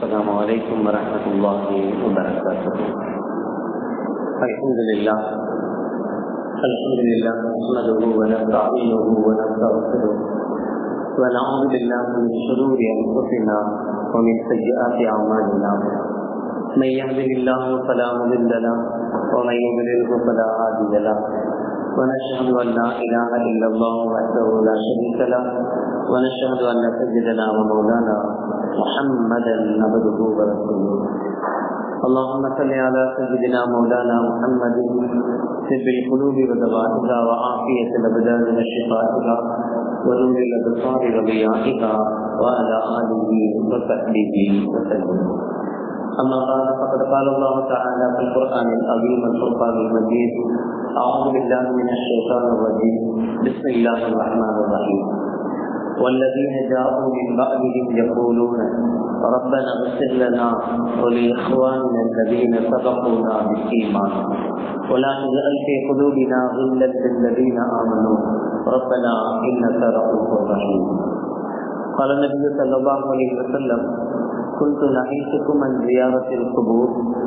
السلام عليكم ورحمة الله وبركاته الحمد لله الحمد لله نحمده ونستعينه ونستغفره ونعوذ بالله من شرور أنفسنا ومن سيئات أعمالنا من يهده الله فلا مضل له ومن يضلله فلا هادي له ونشهد أن لا إله إلا الله وحده لا شريك له ونشهد أن سيدنا ومولانا محمدا عبده ورسوله اللهم صل على سيدنا مولانا محمد طب القلوب ودوائها وعافية الأبدان وشفائها ونور الأبصار وضيائها وعلى آله وصحبه وسلم أما بعد فقد قال الله تعالى في القرآن العظيم الفرقان المجيد أعوذ بالله من الشيطان الرجيم بسم الله الرحمن الرحيم والذين جاءوا من بعدهم يقولون ربنا اغفر لنا ولإخواننا الذين سبقونا بالإيمان ولا تجعل في قلوبنا غلا للذين آمنوا ربنا إنك رؤوف رحيم قال النبي صلى الله عليه وسلم كنت نهيتكم عن زيارة القبور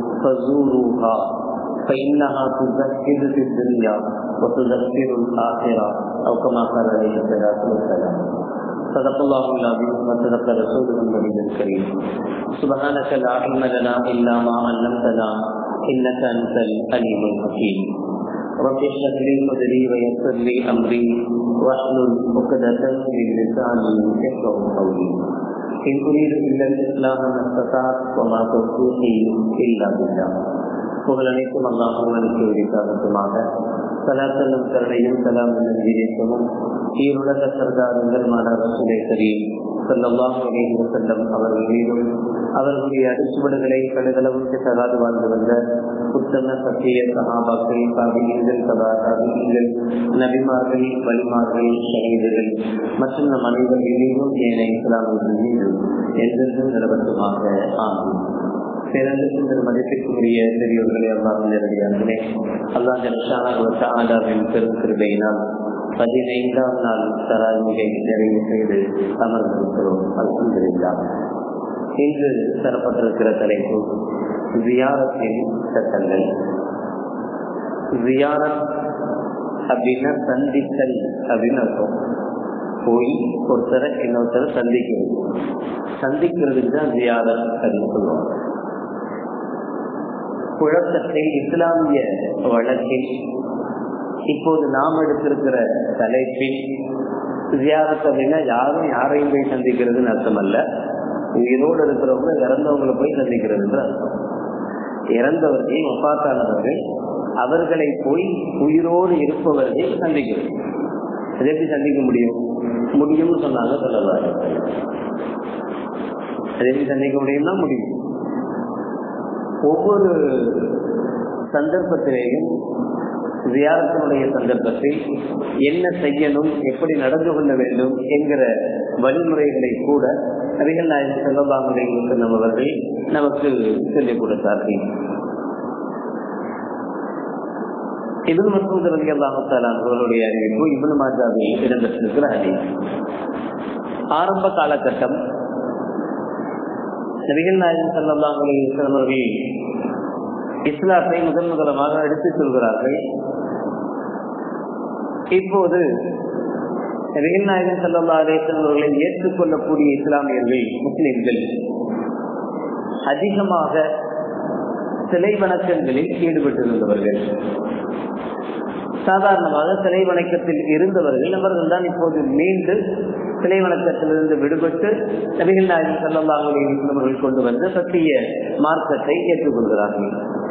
فزوروها فإنها تذكر في الدنيا وتذكر الآخرة أو كما قال عليه الصلاة والسلام صدق الله العظيم وصدق رسوله النبي الكريم سبحانك لا علم لنا إلا ما علمتنا إنك أنت العليم الحكيم رب اشرح لي صدري ويسر لي أمري واحلل عقدة من لساني يفقهوا قولي إن أريد إلا الإسلام ما استطعت وما توفيقي إلا بالله புகழ் அனைத்தும் அல்லாஹுவனுக்கு உரித்தாகட்டுமாக சலாத்தலும் கருணையும் சலாம் நன்றியேற்றமும் ஈருலக சர்தாரங்கள் மாணவர்களே கரீம் செல்லல்லாம் வகையில் செல்லம் அவர்கள் மீதும் அவர்களுடைய அடிச்சுவடுகளை கடுகளவுக்கு தகாது வாழ்ந்து வந்த புத்தம சத்திய சகாபாக்கள் காவியங்கள் சதா காவியங்கள் நபிமார்கள் வழிமார்கள் ஷஹீதுகள் மற்றும் நம் அனைவர்கள் மீதும் ஏனைய இஸ்லாமியர்கள் மீதும் என்றென்றும் நிலவரமாக ஆகும் பிறந்த மதிப்பிற்குரிய பெரியோர்களே அல்லாஹ் நேரடியார்களே அல்லாஹ் ஜல்ஷானாவின் பெரும் கிருபையினால் பதினைந்தாம் நாள் தராமிகை நிறைவு செய்து அமர்ந்திருக்கிறோம் அல்ஹம்துலில்லா இன்று தரப்பட்டிருக்கிற தலைப்பு ஜியாரத்தின் சட்டங்கள் ஜியாரத் அப்படின்னா சந்தித்தல் அப்படின்னு அர்த்தம் போய் ஒருத்தரை இன்னொருத்தரை சந்திக்கிறது சந்திக்கிறதுக்கு தான் ஜியாரத் அப்படின்னு சொல்லுவாங்க குழப்பத்தில் இஸ்லாமிய வழக்கில் இப்போது நாம் எடுத்திருக்கிற தலைப்பில் ஜியாரத் அப்படின்னா யாரும் யாரையும் போய் சந்திக்கிறதுன்னு அர்த்தம் அல்ல உயிரோடு இருக்கிறவங்க இறந்தவங்களை போய் சந்திக்கிறதுன்னு அர்த்தம் இறந்தவர்கள் ஒப்பாத்தானவர்கள் அவர்களை போய் உயிரோடு இருப்பவர்கள் சந்திக்கிறது அதை எப்படி சந்திக்க முடியும் முடியும்னு சொன்னாங்க சொல்லலாம் அதை எப்படி சந்திக்க முடியும்னா முடியும் ஒவ்வொரு சந்தர்ப்பத்திலேயும் ஜியாரத்தினுடைய சந்தர்ப்பத்தில் என்ன செய்யணும் எப்படி நடந்து கொள்ள வேண்டும் என்கிற வழிமுறைகளை கூட நபிகள் நாயகம் செல்லலாமுடைய நம்மவர்கள் நமக்கு சொல்லிக் கொடுத்தார்கள் இபன் மசூத் ரவி அல்லாஹாலான் அவர்களுடைய அறிவிப்பு இபன் மாஜாவில் இடம்பெற்றிருக்கிற அறிவு ஆரம்ப காலகட்டம் நபிகள் நாயகம் சல்லாஹ் அவர்கள் இஸ்லாத்தை முதன் முதலமாக எடுத்துச் சொல்கிறார்கள் இப்போது நபிகள் நாயகம் சல்லா அலேசன் அவர்களை ஏற்றுக்கொள்ளக்கூடிய இஸ்லாமியர்கள் முஸ்லிம்கள் அதிகமாக சிலை வணக்கங்களில் ஈடுபட்டிருந்தவர்கள் சாதாரணமாக சிலை வணக்கத்தில் இருந்தவர்கள் அவர்கள் தான் இப்போது மீண்டும் சிலை வணக்கத்திலிருந்து விடுபட்டு நபிகள் நாயகம் செல்லல்லாஹுடைய அவர்கள் கொண்டு வந்து சத்திய மார்க்கத்தை ஏற்றுக்கொள்கிறார்கள்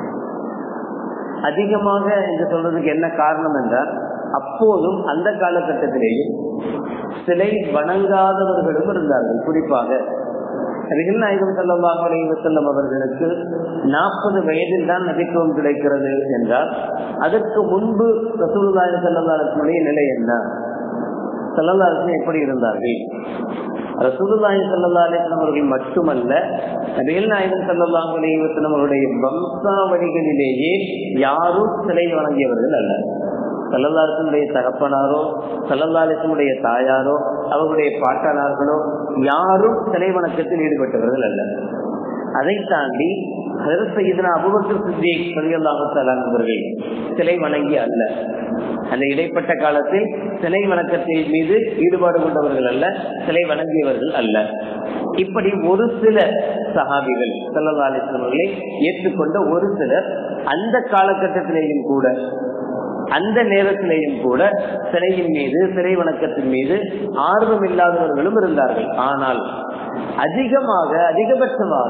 அதிகமாக என்று சொல்றதுக்கு என்ன காரணம் என்றால் அப்போதும் அந்த காலகட்டத்திலேயும் சிலை வணங்காதவர்களும் இருந்தார்கள் குறிப்பாக நபிகள் நாயகம் செல்லமாக செல்லும் அவர்களுக்கு நாற்பது வயதில் தான் நபித்துவம் கிடைக்கிறது என்றால் அதற்கு முன்பு ரசூலுல்லாஹி செல்லல்லாருடைய நிலை என்ன செல்லல்லாருக்கும் எப்படி இருந்தார்கள் ரசூலுல்லாஹி ஸல்லல்லாஹு அலைஹி வஸல்லம் அவர்கள் மட்டுமல்ல நபிகள் நாயகம் ஸல்லல்லாஹு அலைஹி வஸல்லம் அவருடைய வம்சாவளிகளிலேயே யாரும் சிலை வணங்கியவர்கள் அல்ல சல்லல்லாசனுடைய தகப்பனாரோ சல்லல்லாசனுடைய தாயாரோ அவர்களுடைய பாட்டனார்களோ யாரும் சிலை வணக்கத்தில் ஈடுபட்டவர்கள் அல்ல அதை தாண்டி இதனா அபுபக்கர் சித்திக் அவர்கள் சிலை வணங்கி அல்ல அந்த இடைப்பட்ட காலத்தில் சிலை வணக்கத்தின் மீது ஈடுபாடு கொண்டவர்கள் அல்ல சிலை வணங்கியவர்கள் அல்ல இப்படி ஒரு சில சகாபிகள் செல்லவாலிசவர்களை ஏற்றுக்கொண்ட ஒரு சிலர் அந்த காலகட்டத்திலேயும் கூட அந்த நேரத்திலேயும் கூட சிலையின் மீது சிலை வணக்கத்தின் மீது ஆர்வம் இல்லாதவர்களும் இருந்தார்கள் ஆனால் அதிகமாக அதிகபட்சமாக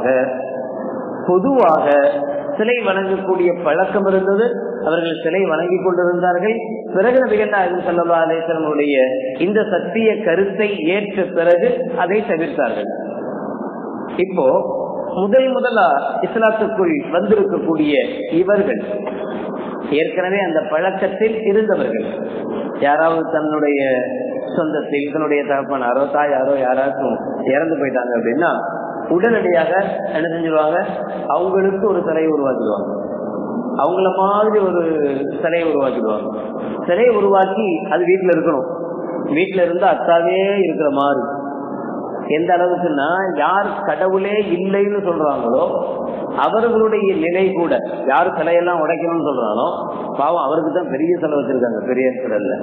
பொதுவாக சிலை வணங்கக்கூடிய பழக்கம் இருந்தது அவர்கள் சிலை வணங்கி கொண்டிருந்தார்கள் பிறகு நபிகள் நாயகம் சல்லா அலேசனுடைய இந்த சத்திய கருத்தை ஏற்ற பிறகு அதை தவிர்த்தார்கள் இப்போ முதல் முதலா இஸ்லாத்துக்குள் வந்திருக்கக்கூடிய இவர்கள் ஏற்கனவே அந்த பழக்கத்தில் இருந்தவர்கள் யாராவது தன்னுடைய சொந்தத்தில் தன்னுடைய தகப்பனாரோ தாயாரோ யாராச்சும் இறந்து போயிட்டாங்க அப்படின்னா உடனடியாக என்ன செஞ்சிருவாங்க அவங்களுக்கு ஒரு சிலையை உருவாக்கிடுவாங்க அவங்கள மாதிரி ஒரு சிலையை உருவாக்கிடுவாங்க சிலையை உருவாக்கி அது வீட்டுல இருக்கணும் வீட்டுல இருந்து அத்தாவே இருக்கிற மாதிரி எந்த அளவுக்குன்னா யார் கடவுளே இல்லைன்னு சொல்றாங்களோ அவர்களுடைய நிலை கூட யார் சிலையெல்லாம் உடைக்கணும்னு சொல்றானோ பாவம் அவருக்கு தான் பெரிய சிலை வச்சிருக்காங்க பெரிய சிலைல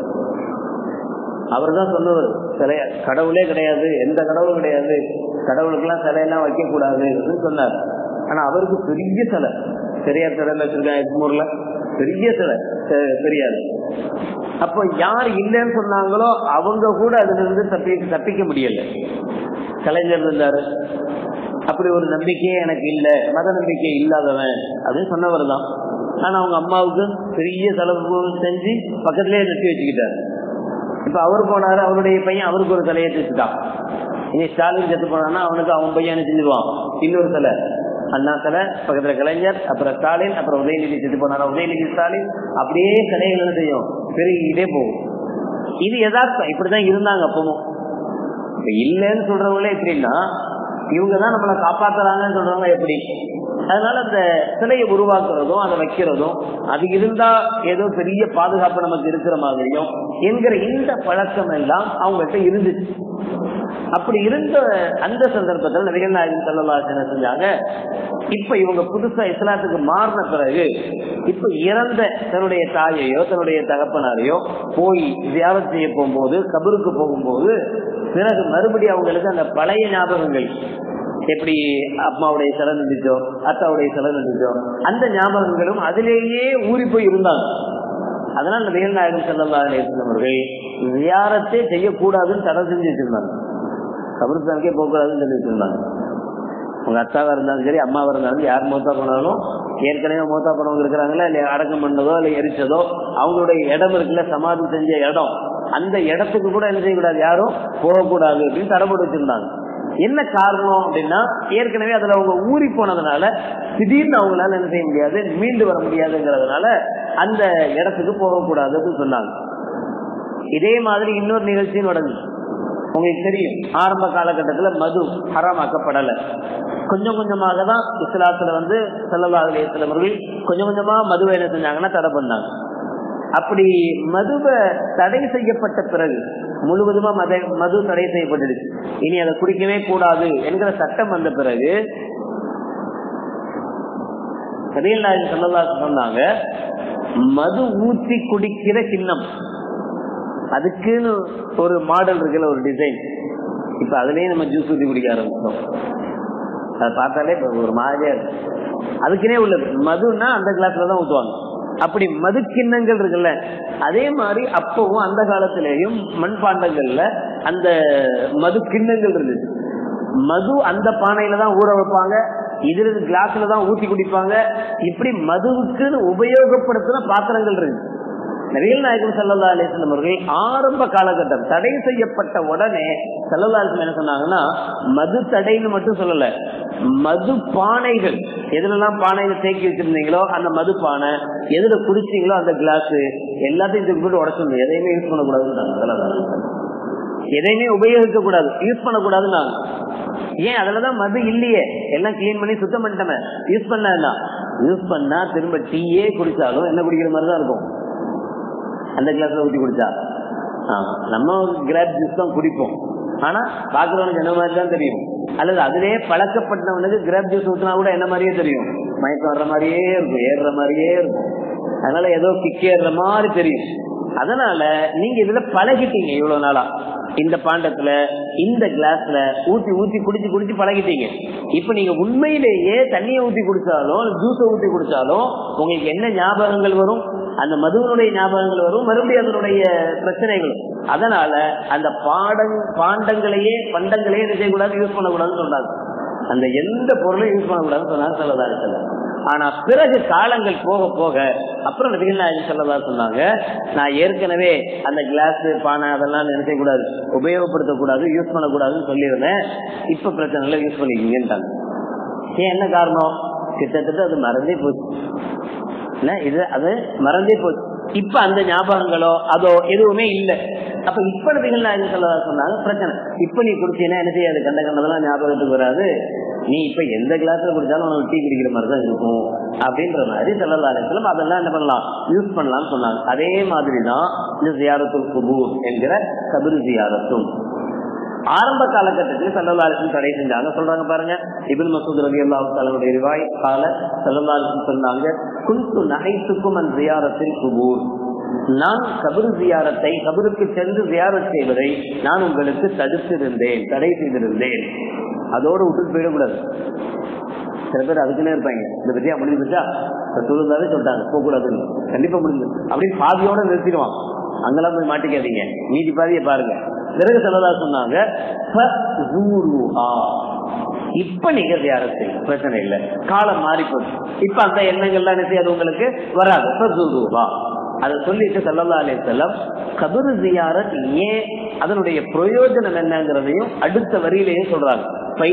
அவர் தான் சொன்னவர் சிலை கடவுளே கிடையாது எந்த கடவுளும் கிடையாது கடவுளுக்கெல்லாம் சிலையெல்லாம் வைக்க கூடாது சொன்னார் ஆனா அவருக்கு பெரிய சிலை பெரியார் சிலைல வச்சிருக்காங்க எக்மூர்ல பெரிய சிலை தெரியாது அப்போ யார் இல்லைன்னு சொன்னாங்களோ அவங்க கூட அதுல இருந்து தப்பி தப்பிக்க முடியல கலைஞர் இருந்தாரு அப்படி ஒரு நம்பிக்கையே எனக்கு இல்ல மத நம்பிக்கை இல்லாதவன் அப்படின்னு சொன்னவர் தான் ஆனா அவங்க அம்மாவுக்கு பெரிய செலவு செஞ்சு பக்கத்திலேயே நிறுத்தி வச்சுக்கிட்டாரு இப்ப அவர் போனாரு அவருடைய பையன் அவருக்கு ஒரு தலையை வச்சுட்டான் இனி ஸ்டாலின் செத்து போனான்னா அவனுக்கு அவன் பையன் என்ன செஞ்சிருவான் இன்னொரு சிலை அண்ணா சிலை பக்கத்துல கலைஞர் அப்புறம் ஸ்டாலின் அப்புறம் உதயநிதி செத்து போனாரா உதயநிதி ஸ்டாலின் அப்படியே சிலைகள் என்ன செய்யும் பெருகிட்டே போகும் இது யதார்த்தம் இப்படிதான் இருந்தாங்க அப்பவும் இல்லைன்னு சொல்றவங்களே எப்படின்னா இவங்க தான் நம்மளை காப்பாத்துறாங்கன்னு சொல்றவங்க எப்படி அதனால அந்த சிலையை உருவாக்குறதும் அதை வைக்கிறதும் அது இருந்தா ஏதோ பெரிய பாதுகாப்பு நமக்கு இருக்கிற மாதிரியும் என்கிற இந்த பழக்கம் எல்லாம் அவங்ககிட்ட இருந்துச்சு அப்படி இருந்த அந்த சந்தர்ப்பத்தில் நபிகள் நாயகம் செல்லலாசன செஞ்சாங்க இப்ப இவங்க புதுசா இஸ்லாத்துக்கு மாறின பிறகு இப்ப இறந்த தன்னுடைய தாயையோ தன்னுடைய தகப்பனாரையோ போய் தியாகம் செய்ய போகும்போது கபருக்கு போகும்போது பிறகு மறுபடியும் அவங்களுக்கு அந்த பழைய ஞாபகங்கள் எப்படி அம்மாவுடைய சிலை நின்றுச்சோ அத்தாவுடைய சிலை நின்றுச்சோ அந்த ஞாபகங்களும் அதிலேயே ஊறி போய் இருந்தாங்க அதனால நபிகள் நாயகம் செல்லலாம் அவர்கள் வியாரத்தை செய்யக்கூடாதுன்னு தடை செஞ்சு வச்சிருந்தாங்க கபருஸ்தானுக்கே போகக்கூடாதுன்னு சொல்லி வச்சிருந்தாங்க உங்க அத்தாவா இருந்தாலும் சரி அம்மாவா இருந்தாலும் யார் மூத்தா போனாலும் ஏற்கனவே மூத்தா போனவங்க இருக்கிறாங்களா இல்ல அடக்கம் பண்ணதோ இல்ல எரிச்சதோ அவங்களுடைய இடம் இருக்குல்ல சமாதி செஞ்ச இடம் அந்த இடத்துக்கு கூட என்ன செய்யக்கூடாது யாரும் போகக்கூடாது அப்படின்னு தடை போட்டு வச்சிருந்தாங்க என்ன காரணம் அப்படின்னா ஏற்கனவே அதுல அவங்க ஊறி போனதுனால திடீர்னு அவங்களால என்ன செய்ய முடியாது மீண்டு வர முடியாதுங்கிறதுனால அந்த இடத்துக்கு போகக்கூடாதுன்னு சொன்னாங்க இதே மாதிரி இன்னொரு நிகழ்ச்சியும் நடந்துச்சு உங்களுக்கு தெரியும் ஆரம்ப காலகட்டத்துல மது ஹராமாக்கப்படல கொஞ்சம் கொஞ்சமாக தான் இஸ்லாத்துல வந்து செல்லவாக சிலவர்கள் கொஞ்சம் கொஞ்சமா மதுவை என்ன செஞ்சாங்கன்னா தடை பண்ணாங்க அப்படி மதுவை தடை செய்யப்பட்ட பிறகு முழுவதுமா மத மது தடை செய்யப்பட்டுடுச்சு இனி அதை குடிக்கவே கூடாது என்கிற சட்டம் வந்த பிறகு கதையில் நாயகம் சொல்லலாசு சொன்னாங்க மது ஊற்றி குடிக்கிற கிண்ணம் அதுக்குன்னு ஒரு மாடல் இருக்குல்ல ஒரு டிசைன் இப்ப அதுலயே நம்ம ஜூஸ் ஊற்றி குடிக்க ஆரம்பிச்சோம் அதை பார்த்தாலே ஒரு மாதிரியா இருக்கு அதுக்குனே உள்ளது மதுன்னா அந்த கிளாஸ்ல தான் ஊற்றுவாங்க அப்படி மது கிண்ணங்கள் இருக்குல்ல அதே மாதிரி அப்பவும் அந்த காலத்திலேயும் மண்பாண்டங்கள்ல அந்த மது கிண்ணங்கள் இருந்துச்சு மது அந்த பானையில தான் ஊற வைப்பாங்க இதுல கிளாஸ்ல தான் ஊத்தி குடிப்பாங்க இப்படி மதுவுக்குன்னு உபயோகப்படுத்தின பாத்திரங்கள் இருக்கு நபிகள் நாயகம் சல்லா அலிஸ்லம் அவர்கள் ஆரம்ப காலகட்டம் தடை செய்யப்பட்ட உடனே சல்லல்லா அலிஸ்லம் என்ன சொன்னாங்கன்னா மது தடைன்னு மட்டும் சொல்லல மது பானைகள் எதுலலாம் பானையில தேக்கி வச்சிருந்தீங்களோ அந்த மது பானை எதுல குடிச்சீங்களோ அந்த கிளாஸ் எல்லாத்தையும் தூக்கி போட்டு உடச்சிருந்தோம் எதையுமே யூஸ் பண்ணக்கூடாதுன்னு எதையுமே உபயோகிக்க கூடாது யூஸ் பண்ணக்கூடாதுன்னு ஏன் அதுலதான் மது இல்லையே எல்லாம் கிளீன் பண்ணி சுத்தம் பண்ணிட்டமே யூஸ் பண்ண யூஸ் பண்ணா திரும்ப டீயே குடிச்சாலும் என்ன குடிக்கிற மாதிரி தான் இருக்கும் அந்த கிளாஸ்ல ஊற்றி குடிச்சா நம்ம கிராப் ஜூஸ் தான் குடிப்போம் ஆனா பாக்குறவனுக்கு என்ன மாதிரி தான் தெரியும் அல்லது அதிலே பழக்கப்பட்டவனுக்கு கிரேப் ஜூஸ் ஊத்தினா கூட என்ன மாதிரியே தெரியும் மயக்கம் வர்ற மாதிரியே இருக்கும் ஏறுற மாதிரியே இருக்கும் அதனால ஏதோ கிக் ஏறுற மாதிரி தெரியும் அதனால நீங்க இதுல பழகிட்டீங்க இவ்வளவு நாளா இந்த பாண்டத்துல இந்த கிளாஸ்ல ஊத்தி ஊத்தி குடிச்சு குடிச்சு பழகிட்டீங்க இப்ப நீங்க உண்மையிலேயே தண்ணியை ஊத்தி குடிச்சாலும் ஜூஸை ஊத்தி குடிச்சாலும் உங்களுக்கு என்ன ஞாபகங்கள் வரும் அந்த மதுவனுடைய ஞாபகங்கள் வரும் மறுபடியும் அதனுடைய பிரச்சனைகள் அதனால அந்த பாடங் பாண்டங்களையே பண்டங்களையே என்ன செய்யக்கூடாது யூஸ் பண்ணக்கூடாதுன்னு சொன்னாங்க அந்த எந்த பொருளையும் யூஸ் பண்ணக்கூடாதுன்னு சொன்னாங்க சொல்லதா ஆனா பிறகு காலங்கள் போக போக அப்புறம் நபிகள் நாயகம் சொல்லதா சொன்னாங்க நான் ஏற்கனவே அந்த கிளாஸ் பானை அதெல்லாம் நினைக்க கூடாது உபயோகப்படுத்தக்கூடாது யூஸ் பண்ணக்கூடாதுன்னு சொல்லியிருந்தேன் இப்ப பிரச்சனை இல்லை யூஸ் பண்ணிக்கிங்கன்ட்டாங்க ஏன் என்ன காரணம் கிட்டத்தட்ட அது மறந்தே போச்சு இல்ல இது அது மறந்தே போச்சு இப்ப அந்த ஞாபகங்களோ அதோ எதுவுமே இல்லை அப்ப இப்ப நபிகள் நாயகம் சொல்லதா சொன்னாங்க பிரச்சனை இப்ப நீ குடிச்சீங்கன்னா என்ன செய்யாது கண்ட கண்டதெல்லாம் ஞாபகத்துக்கு வராது நீ இப்ப எந்த கிளாஸ்ல குடிச்சாலும் உனக்கு டீ குடிக்கிற மாதிரி தான் இருக்கும் அப்படின்ற மாதிரி செல்லலாலயத்திலும் அதெல்லாம் என்ன பண்ணலாம் யூஸ் பண்ணலாம்னு சொன்னாங்க அதே மாதிரி தான் இந்த ஜியாரத்துல் குபூர் என்கிற கபிர் ஜியாரத்தும் ஆரம்ப காலகட்டத்தில் செல்லலாலயத்தில் தடை செஞ்சாங்க சொல்றாங்க பாருங்க இபின் மசூத் ரவி அல்லா தலைவருடைய ரிவாய் கால செல்லலாலயத்தில் சொன்னாங்க குந்து நகைத்துக்கும் அந்த ஜியாரத்தில் குபூர் நான் கபிரு ஜியாரத்தை கபிருக்கு சென்று ஜியாரத் செய்வதை நான் உங்களுக்கு தடுத்திருந்தேன் தடை செய்திருந்தேன் அதோடு விட்டுட்டு போயிடக்கூடாது சில பேர் அதுக்குன்னே இருப்பாங்க இந்த பத்தியா முடிஞ்சுச்சா சொல்லுதாவே சொல்லிட்டாங்க போகக்கூடாதுன்னு கண்டிப்பா முடிஞ்சு அப்படின்னு பாதியோட நிறுத்திடுவான் அங்கெல்லாம் போய் மாட்டிக்காதீங்க மீதி பாதியை பாருங்க பிறகு சொல்லதா சொன்னாங்க இப்ப நீங்க தியாரத்தை பிரச்சனை இல்லை காலம் மாறி போச்சு இப்ப அந்த எண்ணங்கள்லாம் என்ன செய்யாது உங்களுக்கு வராது அதை சொல்லிட்டு சல்லல்லா அலே செல்லம் கபரு ஜியாரத் ஏன் அதனுடைய பிரயோஜனம் என்னங்கிறதையும் அடுத்த வரியிலேயே சொல்றாங்க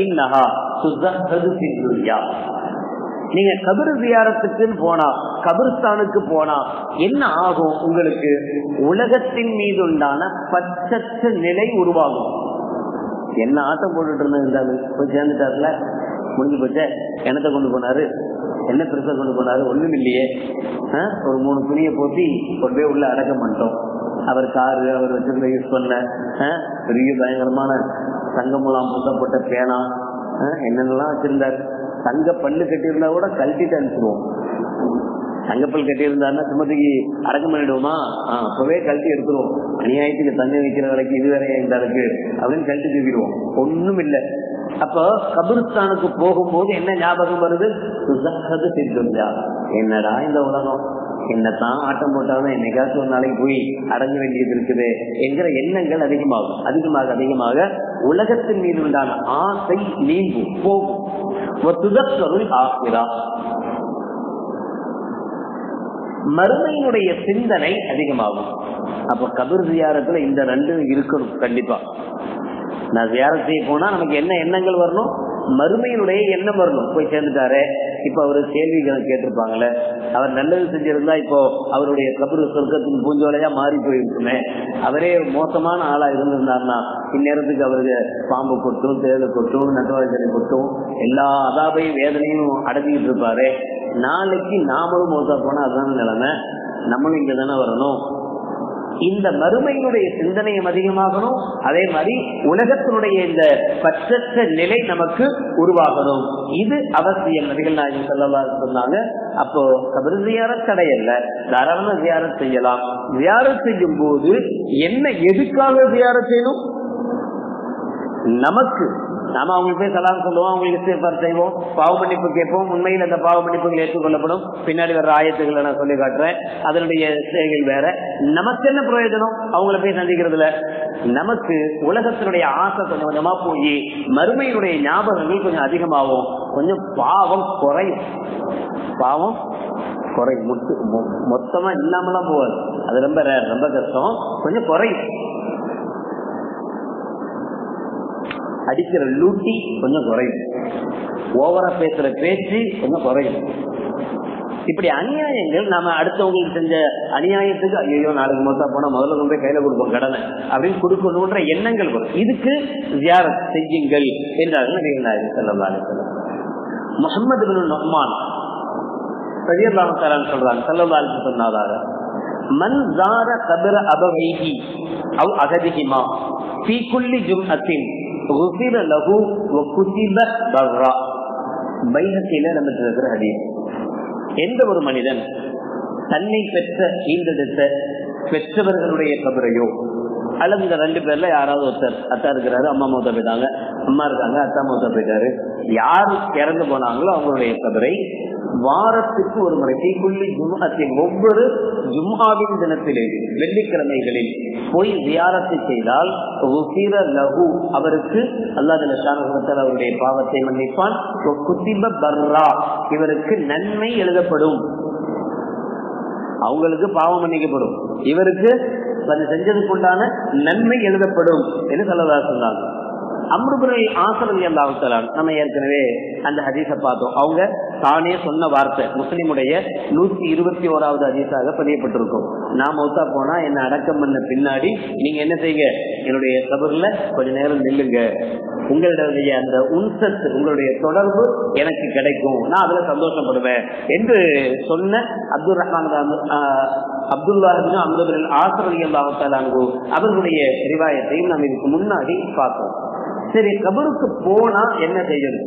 நீங்க கபிர் ஜியாரத்துக்குன்னு போனா கபிர்ஸ்தானுக்கு போனா என்ன ஆகும் உங்களுக்கு உலகத்தின் மீது உண்டான பச்சற்ற நிலை உருவாகும் என்ன ஆட்டம் போட்டுட்டு இருந்தாரு போய் சேர்ந்துட்டாருல முடிஞ்சு போச்சே என்னத்தை கொண்டு போனாரு என்ன பெருசா கொண்டு போனாரு ஒண்ணும் இல்லையே ஒரு மூணு துணியை போத்தி கொண்டு போய் உள்ள அடக்கம் பண்ணிட்டோம் அவர் காரு அவர் வச்சிருந்த யூஸ் பண்ண பெரிய பயங்கரமான தங்கமுலாம் புத்தப்பட்ட பேனா என்னென்னலாம் வச்சிருந்தாரு தங்க பல்லு கட்டியிருந்தா கூட கழட்டிட்டு அனுப்பிடுவோம் தங்கப்பல் கட்டியிருந்தாருன்னா சுமதிக்கு அடக்கம் பண்ணிடுவோமா அப்பவே கழட்டி எடுத்துருவோம் அநியாயத்துக்கு தங்க வைக்கிற வரைக்கும் இது வேற இந்த அளவுக்கு அப்படின்னு கழட்டி தூக்கிடுவோம் ஒண்ணும் இல்லை அப்போ கபிரிஸ்தானுக்கு போகும்போது என்ன ஞாபகம் வருது என்னடா இந்த உலகம் என்னத்தான் ஆட்டம் போட்டாலும் என்னைக்காச்சும் ஒரு நாளைக்கு போய் அடங்க வேண்டியது இருக்குது என்கிற எண்ணங்கள் அதிகமாகும் அதிகமாக அதிகமாக உலகத்தின் மீது உண்டான ஆசை நீங்கும் போகும் ஆகிறா மறுமையினுடைய சிந்தனை அதிகமாகும் அப்ப கபிர் ஜியாரத்துல இந்த ரெண்டும் இருக்கணும் கண்டிப்பா நான் ஜியாரத் செய்ய போனா நமக்கு என்ன எண்ணங்கள் வரணும் மறுமையினுடைய எண்ணம் வரணும் போய் சேர்ந்துட்டாரு இப்ப அவரு கேள்விகளை கேட்டிருப்பாங்களே அவர் நல்லது செஞ்சிருந்தா இப்போ அவருடைய கபரு சொர்க்கத்தின் பூஞ்சோலையா மாறி போயிருக்குமே அவரே மோசமான ஆளா இருந்திருந்தாருன்னா இந்நேரத்துக்கு அவருக்கு பாம்பு கொட்டும் தேவை கொட்டும் நட்டவாஜனை கொட்டும் எல்லா அதாபையும் வேதனையும் அடங்கிட்டு இருப்பாரு நாளைக்கு நாமளும் மோசா போனா அதுதான நிலைமை நம்மளும் இங்க தானே வரணும் இந்த மறுமையினுடைய சிந்தனையும் அதிகமாகணும் அதே மாதிரி உலகத்தினுடைய இந்த பற்றற்ற நிலை நமக்கு உருவாகணும் இது அவசியம் நபிகள் நாயகம் செல்லவா சொன்னாங்க அப்போ கபர் ஜியாரத் தடையல்ல தாராளமா ஜியாரத் செய்யலாம் ஜியாரத் செய்யும் போது என்ன எதுக்காக ஜியாரத் செய்யணும் நமக்கு நாம அவங்களுக்கு போய் சலாம் சொல்லுவோம் அவங்களுக்கு இஸ்திஃபார் செய்வோம் பாவ மன்னிப்பு கேட்போம் உண்மையில் அந்த பாவ மன்னிப்புகள் ஏற்றுக்கொள்ளப்படும் பின்னாடி வர்ற ஆயத்துக்களை நான் சொல்லி காட்டுறேன் அதனுடைய செயல்கள் வேற நமக்கு என்ன பிரயோஜனம் அவங்கள போய் சந்திக்கிறதுல நமக்கு உலகத்தினுடைய ஆசை கொஞ்சம் கொஞ்சமா போய் மறுமையினுடைய ஞாபகங்கள் கொஞ்சம் அதிகமாகும் கொஞ்சம் பாவம் குறையும் பாவம் குறை முட்டு மொத்தமா இல்லாமலாம் போவாது அது ரொம்ப ரொம்ப கஷ்டம் கொஞ்சம் குறையும் அடிக்கிற லூட்டி கொஞ்சம் குறையும் ஓவரா பேசுற பேச்சு கொஞ்சம் குறையும் இப்படி அநியாயங்கள் நாம அடுத்தவங்களுக்கு செஞ்ச அநியாயத்துக்கு ஐயோ நாளைக்கு மொத்தம் போனா முதல்ல கொண்டு போய் கையில கொடுப்போம் கடனை அப்படின்னு கொடுக்கணுன்ற எண்ணங்கள் வரும் இதுக்கு ஜியாரத் செய்யுங்கள் என்றார்கள் நபிகள் நாயகம் ஸல்லல்லாஹு அலைஹி வஸல்லம் முகமது பின் நொஹ்மான் ரலியல்லாஹு தஆலா சொல்றாங்க ஸல்லல்லாஹு அலைஹி சொன்னாதார மன் ஜார கபர அபவைஹி அவ் அகதிஹிமா ஃபீ குல்லி ஜும்அத்தின் غفر له وكتب برا பைஹத்தில நமக்கு இருக்கிற ஹதீஸ் எந்த ஒரு மனிதன் தன்னை பெற்ற ஈந்தெடுத்த பெற்றவர்களுடைய கபரையோ அல்லது இந்த ரெண்டு பேர்ல யாராவது ஒருத்தர் அத்தா இருக்கிறாரு அம்மா மூத்த போயிட்டாங்க அம்மா இருக்காங்க அத்தா மூத்த போயிட்டாரு யாரு இறந்து போனாங்களோ அவங்களுடைய கபரை வாரத்துக்கு ஒரு முறை தீக்குள்ளி ஜும்மாத்தின் ஒவ்வொரு ஜும்மாவின் தினத்திலே வெள்ளிக்கிழமைகளில் போய் வியாரத்தை செய்தால் லகு அவருக்கு அல்லாஹ் அவருடைய பாவத்தை மன்னிப்பான் குத்திப பர்ரா இவருக்கு நன்மை எழுதப்படும் அவங்களுக்கு பாவம் மன்னிக்கப்படும் இவருக்கு அது செஞ்சதுக்கு உண்டான நன்மை எழுதப்படும் என்று சொல்லதா சொன்னாங்க அம்ருபுரை ஆசரதி அல்லாஹான் நம்ம ஏற்கனவே அந்த ஹதீஸை பார்த்தோம் அவங்க தானே சொன்ன வார்த்தை முஸ்லிமுடைய நூத்தி இருபத்தி ஓராவது ஹதீஸாக பதியப்பட்டிருக்கும் நான் மௌத்தா போனா என்ன அடக்கம் பண்ண பின்னாடி நீங்க என்ன செய்யுங்க என்னுடைய கபர்ல கொஞ்ச நேரம் நில்லுங்க உங்களுடைய அந்த உன்சத்து உங்களுடைய தொடர்பு எனக்கு கிடைக்கும் நான் அதுல சந்தோஷப்படுவேன் என்று சொன்ன அப்துல் ரஹ்மான் அப்துல்லாஹின் அம்ருபின் ஆசரதி அல்லாஹாலு அவர்களுடைய ரிவாயத்தையும் நாம் இதுக்கு முன்னாடி பார்த்தோம் சரி கபருக்கு போனா என்ன செய்யணும்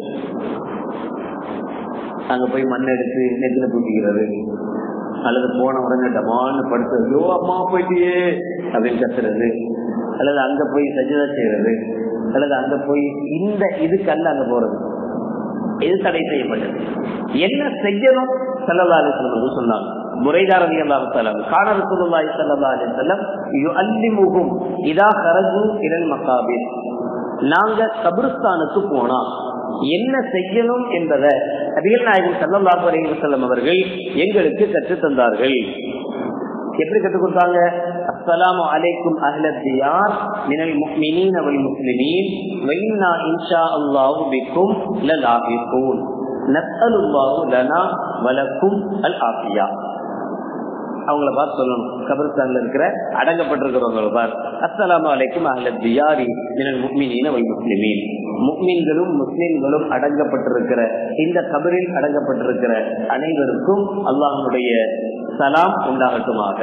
அங்க போய் மண் எடுத்து நெத்தில தூக்கிக்கிறது அல்லது போன உடனே டமான்னு படுத்துறது ஐயோ அம்மா போயிட்டியே அப்படின்னு கத்துறது அல்லது அங்க போய் சஜிதா செய்யறது அல்லது அங்க போய் இந்த இதுக்கல்ல அங்க போறது இது தடை செய்யப்பட்டது என்ன செய்யணும் செல்லல்லா அலிஸ்லம் சொன்னாங்க முறைதாரதி அல்லாஹாலம் காண ரசூலுல்லாஹி ஸல்லல்லாஹு அலைஹி வஸல்லம் யுஅல்லிமுஹும் இதா கரஜு இலல் மகாபிர் நாங்க கபிரிஸ்தானுக்கு போனா என்ன செய்யணும் என்பதை நபிகள் நாயகம் சல்லல்லாஹு அலைஹி வஸல்லம் அவர்கள் எங்களுக்கு கற்றுத் தந்தார்கள் எப்படி கற்றுக் கொடுத்தாங்க அஸ்ஸலாமு அலைக்கும் அஹ்ல தியார் மினல் முஃமினீன வல் முஸ்லிமீன் வ இன்னா இன்ஷா அல்லாஹு பிக்கும் லலாஹிகூன் நஸ்அலுல்லாஹு லனா வலக்கும் அல் ஆஃபியா அவங்கள பார்த்து சொல்லணும் கபிரிஸ்தான்ல இருக்கிற அடங்கப்பட்டிருக்கிறவங்கள பார் அஸ்ஸலாமு அலைக்கும் அஹ்ல தியாரி மினல் முஃமினீன வல் முஸ்லிமீன் முக்மீன்களும் முஸ்லிம்களும் அடங்கப்பட்டிருக்கிற இந்த கபரில் அடங்கப்பட்டிருக்கிற அனைவருக்கும் அல்லாஹனுடைய சலாம் உண்டாகட்டுமாக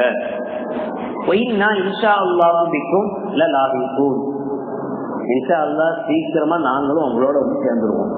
இன்ஷா அல்லாஹுக்கும் இன்ஷா அல்லா சீக்கிரமா நாங்களும் உங்களோட வந்து சேர்ந்துருவோம்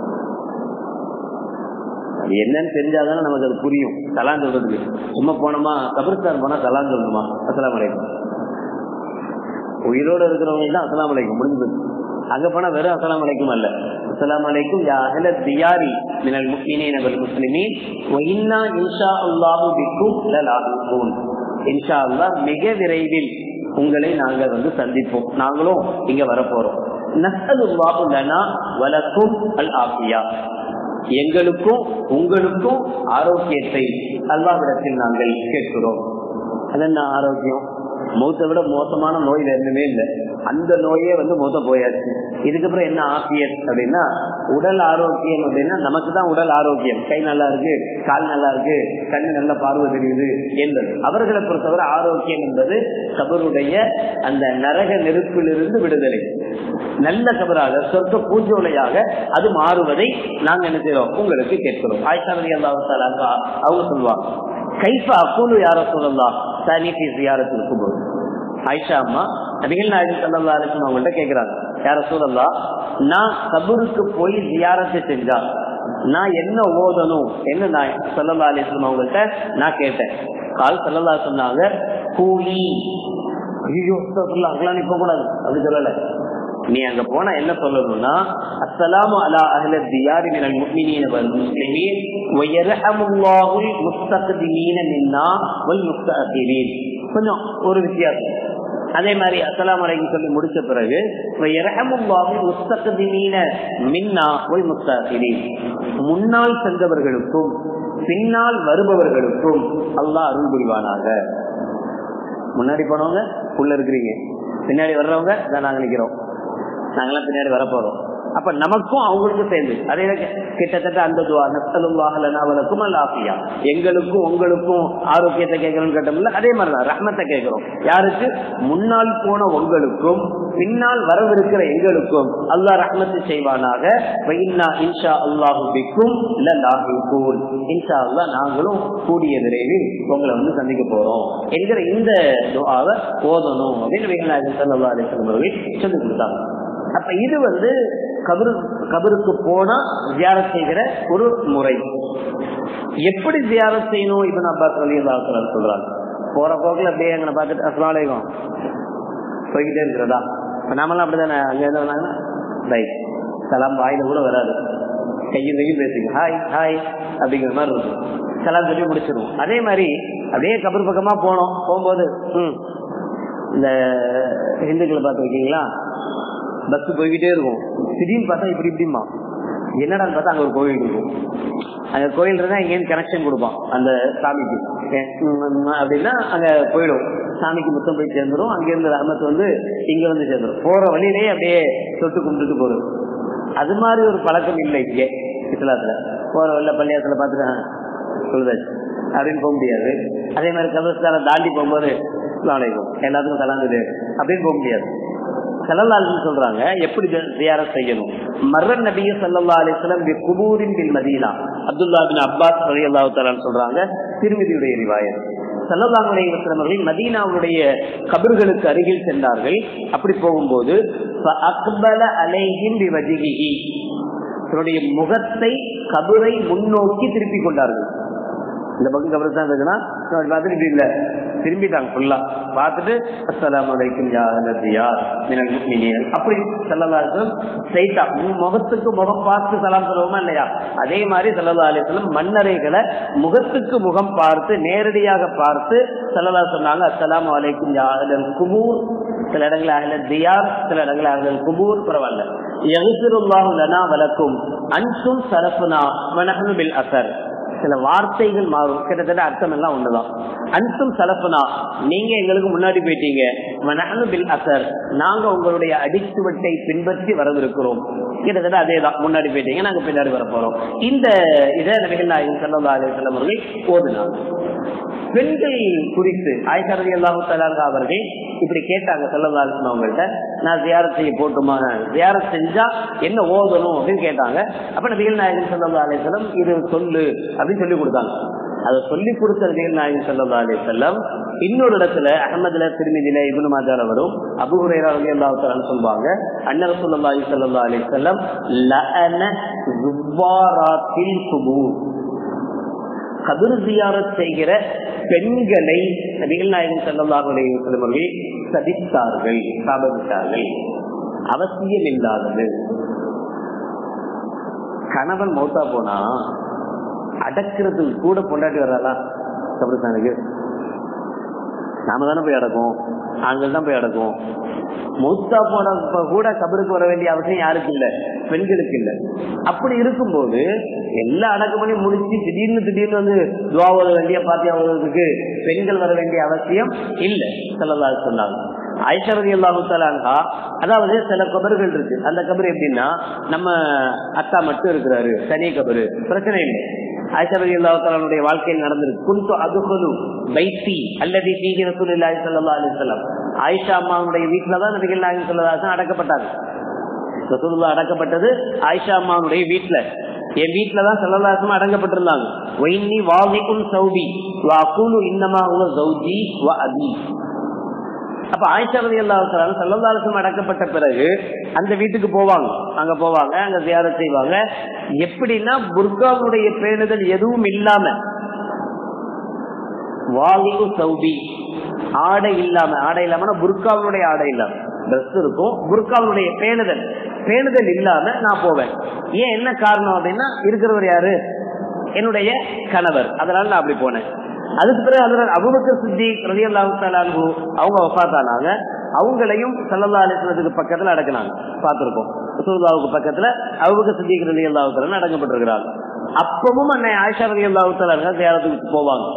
அது என்னன்னு தெரிஞ்சாதானே நமக்கு அது புரியும் சலான் சொல்றதுக்கு சும்மா போனோமா கபிரிஸ்தான் போனா சலான் சொல்லணுமா அஸ்லாம் வலைக்கும் உயிரோடு இருக்கிறவங்க தான் அஸ்லாம் வலைக்கும் முடிஞ்சது அங்க போனா வெறும் அஸ்லாம் வலைக்கும் அல்ல அஸ்லாம் வலைக்கும் யா அஹ்ல தியாரி மினல் முஸ்லிமீன் வல் முஸ்லிமீன் வ இன்னா இன்ஷா அல்லாஹு பிக்கும் லலாஹிகூன் இன்ஷா அல்லாஹ் மிக விரைவில் உங்களை நாங்கள் வந்து சந்திப்போம் நாங்களும் இங்க வர போறோம் நஸ்அலுல்லாஹு லனா வலக்கும் அல் ஆஃபியா எங்களுக்கும் உங்களுக்கும் ஆரோக்கியத்தை அல்லாவிடத்தில் நாங்கள் கேட்கிறோம் அது என்ன ஆரோக்கியம் மூத்த விட மோசமான நோய் வேணுமே இல்லை அந்த நோயே வந்து மூத்த போயாச்சு இதுக்கப்புறம் என்ன ஆசியர் அப்படின்னா உடல் ஆரோக்கியம் அப்படின்னா நமக்கு தான் உடல் ஆரோக்கியம் கை நல்லா இருக்கு கால் நல்லா இருக்கு கண்ணு நல்ல பார்வை தெரியுது என்பது அவர்களை பொறுத்தவரை ஆரோக்கியம் என்பது கபருடைய அந்த நரக நெருப்பிலிருந்து விடுதலை நல்ல கபராக சொர்க்க பூஜோலையாக அது மாறுவதை நாங்க என்ன செய்யறோம் உங்களுக்கு கேட்கிறோம் ஆயிஷா ரவி அல்லாஹால அவங்க சொல்லுவாங்க கைஃபா அக்கூலு யார சொல்லலாம் தனிஃபி ஜியாரத்திற்கு போது ஆயிஷா அம்மா நபிகள் நாயகம் சல்லா அலிஸ்லாம் அவங்கள்ட்ட கேட்கிறாங்க யார சொல்லலா நான் கபருக்கு போய் ஜியாரத்தை செஞ்சா நான் என்ன ஓதணும் என்ன நான் சல்லா அலிஸ்லாம் அவங்கள்ட்ட நான் கேட்டேன் கால் சல்லல்லா சொன்னாங்க கூலி ஐயோ அங்கெல்லாம் நிற்க கூடாது அப்படி சொல்லல நீ அங்க போனா என்ன சொல்லணும்னா அஸ்ஸலாமு அலா அஹ்ல தியாரி மினல் முஃமினீன வல் முஸ்லிமீன் வ யர்ஹமுல்லாஹுல் முஸ்தக்திமீன மின்னா வல் முஸ்தஅகிரீன் கொஞ்சம் ஒரு வித்தியாசம் அதே மாதிரி அஸ்ஸலாமு அலைக்கும் சொல்லி முடிச்ச பிறகு வ யர்ஹமுல்லாஹுல் முஸ்தக்திமீன மின்னா வல் முஸ்தஅகிரீன் முன்னால் சென்றவர்களுக்கும் பின்னால் வருபவர்களுக்கும் அல்லாஹ் அருள் புரிவானாக முன்னாடி போனவங்க உள்ள இருக்கிறீங்க பின்னாடி வர்றவங்க தான் நாங்க நிக்கிறோம் நாங்கெல்லாம் பின்னாடி வரப்போறோம் அப்ப நமக்கும் அவங்களுக்கும் சேர்ந்து அதே கிட்டத்தட்ட அந்த துவா நஸ்தலுல்லாஹலனாவலுக்கும் அல்லாஃபியா எங்களுக்கும் உங்களுக்கும் ஆரோக்கியத்தை கேட்கணும்னு கேட்டோம்ல அதே மாதிரிதான் ரஹ்மத்தை கேட்கிறோம் யாருக்கு முன்னால் போன உங்களுக்கும் பின்னால் வரவிருக்கிற எங்களுக்கும் அல்லாஹ் ரஹ்மத்து செய்வானாக இன்ஷா அல்லாஹு பிக்கும் இன்ஷா அல்லா நாங்களும் கூடிய விரைவில் உங்களை வந்து சந்திக்க போறோம் என்கிற இந்த துவாவை ஓதணும் அப்படின்னு வேகநாயகன் சல்லா அலிஸ்லம் அவர்கள் சொல்லிக் கொடுத்தாங்க அப்ப இது வந்து கபரு கபருக்கு போனா தியானம் செய்கிற ஒரு முறை எப்படி தியானம் செய்யணும் இப்ப நான் பார்த்து வழி சொல்றாங்க போற போக்குல அப்படியே எங்களை பார்த்துட்டு அஸ்லாலேகம் போய்கிட்டே இருக்கிறதா இப்ப நாமெல்லாம் அப்படிதானே அங்க இருந்தாங்கன்னா ரைட் சலாம் வாயில கூட வராது கையும் கையும் பேசுங்க ஹாய் ஹாய் அப்படிங்கிற மாதிரி இருக்கும் சலாம் சொல்லி முடிச்சிருவோம் அதே மாதிரி அப்படியே கபர் பக்கமா போனோம் போகும்போது ம் இந்த ஹிந்துக்களை பார்த்து வைக்கீங்களா பஸ் போய்கிட்டே இருக்கும் திடீர்னு பார்த்தா இப்படி இப்படிமா என்னடான்னு பார்த்தா அங்க ஒரு கோவில் இருக்கும் அங்க கோயில் இருந்தா இங்கேருந்து கனெக்ஷன் கொடுப்பான் அந்த சாமிக்கு அப்படின்னா அங்க போயிடும் சாமிக்கு மொத்தம் போய் சேர்ந்துடும் அங்கிருந்து ரஹமத் வந்து இங்க வந்து சேர்ந்துடும் போற வழியிலேயே அப்படியே தொட்டு கும்பிட்டுட்டு போறது அது மாதிரி ஒரு பழக்கம் இல்லை இங்கே இஸ்லாத்துல போற வழியில பள்ளியாத்துல பார்த்துட்டு சொல்லுதாச்சு அப்படின்னு போக முடியாது அதே மாதிரி கபஸ்தான தாண்டி போகும்போது நாளைக்கும் எல்லாத்துக்கும் கலந்துது அப்படின்னு போக முடியாது செல்லல்லாலும் சொல்றாங்க எப்படி தியாரம் செய்யணும் மர்ரன் நபிய சல்லா அலிஸ்லாம் குபூரின் பின் மதீனா அப்துல்லா பின் அப்பாஸ் அலி அல்லாஹாலான்னு சொல்றாங்க திருமதியுடைய ரிவாயத் சல்லல்லாஹுடைய அவர்கள் மதீனாவுடைய கபர்களுக்கு அருகில் சென்றார்கள் அப்படி போகும்போது அக்பல அலைஹிம் தன்னுடைய முகத்தை கபரை முன்னோக்கி திருப்பி கொண்டார்கள் இந்த பக்கம் கபரஸ்தான் இருக்குன்னா பார்த்துட்டு இப்படி இல்ல திரும்பிட்டாங்க ஃபுல்லா பார்த்துட்டு அஸ்லாம் வலைக்கும் அப்படி சல்லா ஸ்ட்ரைட்டா முகத்துக்கு முகம் பார்த்து சலாம் சொல்லுவோமா இல்லையா அதே மாதிரி சல்லா அலிஸ்லம் மன்னரைகளை முகத்துக்கு முகம் பார்த்து நேரடியாக பார்த்து சல்லா சொன்னாங்க அஸ்லாம் வலைக்கும் யாஹலல் குபூர் சில இடங்கள் அகலல் தியார் சில இடங்கள் அகலல் குபூர் பரவாயில்ல எகுசிருல்லாஹு லனா வலக்கும் அன்சும் சரஃபுனா வனஹனு பில் அசர் சில வார்த்தைகள் மாறும் கிட்டத்தட்ட அர்த்தம் எல்லாம் ஒண்ணுதான் அன்சும் சலப்புனா நீங்க எங்களுக்கு முன்னாடி போயிட்டீங்க பில் அசர் நாங்க உங்களுடைய அடிச்சுவட்டை பின்பற்றி வரவிருக்கிறோம் கிட்டத்தட்ட அதே தான் முன்னாடி போயிட்டீங்க நாங்க பின்னாடி வர போறோம் இந்த இதை நபிகள் நாயகம் செல்லா அலிசல்லம் அவர்கள் ஓதுனாங்க பெண்கள் குறித்து ஆய்கரதி அல்லாஹு தலாங்க அவர்கள் இப்படி கேட்டாங்க செல்லல்லா அவங்கள்ட்ட நான் தியாரம் செய்ய போட்டுமா தியாரம் செஞ்சா என்ன ஓதணும் அப்படின்னு கேட்டாங்க அப்ப நபிகள் நாயகன் செல்லல்லா அலிசல்லம் இது சொல்லு அப்படின்னு சொல்லி கொடுத்தாங்க அதை சொல்லி கொடுத்த நபிகள் நாயகன் செல்லல்லா அலிசல்லம் இன்னொரு இடத்துல அகமதுல திருமதியில இபுனு மாஜார வரும் அபுஹுரேரா அலி அல்லாஹாலு சொல்லுவாங்க அண்ணர் சொல்லி சல்லா அலி செல்லம் கதிர் ஜியாரத் செய்கிற பெண்களை நபிகள் நாயகம் செல்லல்லாஹுடைய அவர்கள் சதித்தார்கள் சாபதித்தார்கள் அவசியம் இல்லாதது கணவன் மௌத்தா போனா அடக்கிறதுக்கு கூட பொண்டாட்டி வர்றாளா கபிரஸ்தானுக்கு நாம தானே போய் அடக்கும் ஆண்கள் தான் போய் அடக்கும் மௌத்தா போன கூட கபருக்கு வர வேண்டிய அவசியம் யாருக்கு இல்ல பெண்களுக்கு இல்ல அப்படி இருக்கும்போது எல்லா அடக்கமணி முடிச்சு திடீர்னு திடீர்னு வந்து துவா ஓத வேண்டிய பாத்தியா ஓதுறதுக்கு பெண்கள் வர வேண்டிய அவசியம் இல்ல செல்லல்லா சொன்னாங்க ஐஷரதி அல்லாஹாலா அதாவது சில கபர்கள் இருக்கு அந்த கபர் எப்படின்னா நம்ம அத்தா மட்டும் இருக்கிறாரு தனி கபரு பிரச்சனை இல்லை ஆயிஷரதி அல்லாஹாலுடைய வாழ்க்கையில் நடந்திருக்கு குந்து அதுகுலு பைத்தி அல்லது தீகி ரசூல் இல்லாஹி சல்லா அலிசல்லாம் ஆயிஷா அம்மாவுடைய வீட்டுலதான் நபிகள் நாயகம் சொல்லதாசன் அடக்கப்பட்டாங்க ரசூல்லா அடக்கப்பட்டது ஆயிஷா அம்மாவுடைய வீட்டுல என் வீட்டுலதான் செல்லதாசமா அடங்கப்பட்டிருந்தாங்க ஒயின்னி வாவிக்கும் சௌபி வா குலு இன்னமா உள்ள சௌஜி வா அபி அப்ப ஆயிஷாரதி அல்லாஹாலும் சல்லல்லாசம் அடக்கப்பட்ட பிறகு அந்த வீட்டுக்கு போவாங்க அங்க போவாங்க அங்க தியானம் செய்வாங்க எப்படின்னா புர்காவுடைய பேணுதல் எதுவும் இல்லாம வாலிவு சௌபி ஆடை இல்லாம ஆடை இல்லாம புர்காவுடைய ஆடை இல்லாம ட்ரெஸ் இருக்கும் புர்காவுடைய பேணுதல் பேணுதல் இல்லாம நான் போவேன் ஏன் என்ன காரணம் அப்படின்னா இருக்கிறவர் யாரு என்னுடைய கணவர் அதனால நான் அப்படி போனேன் அதுக்கு பிறகு அதில் அபுபக்கர் சித்தி ரதி அல்லாஹு அவங்க வஃத்தானாங்க அவங்களையும் சல்லல்லா அலிஸ்லத்துக்கு பக்கத்துல அடக்கினாங்க பார்த்திருக்கோம் ரசூல்லாவுக்கு பக்கத்துல அபுபக்கர் சித்திக் ரதி அல்லாஹு அடங்கப்பட்டிருக்கிறாங்க அப்பவும் அன்னை ஆயிஷா ரதி அல்லாஹு தியானத்துக்கு போவாங்க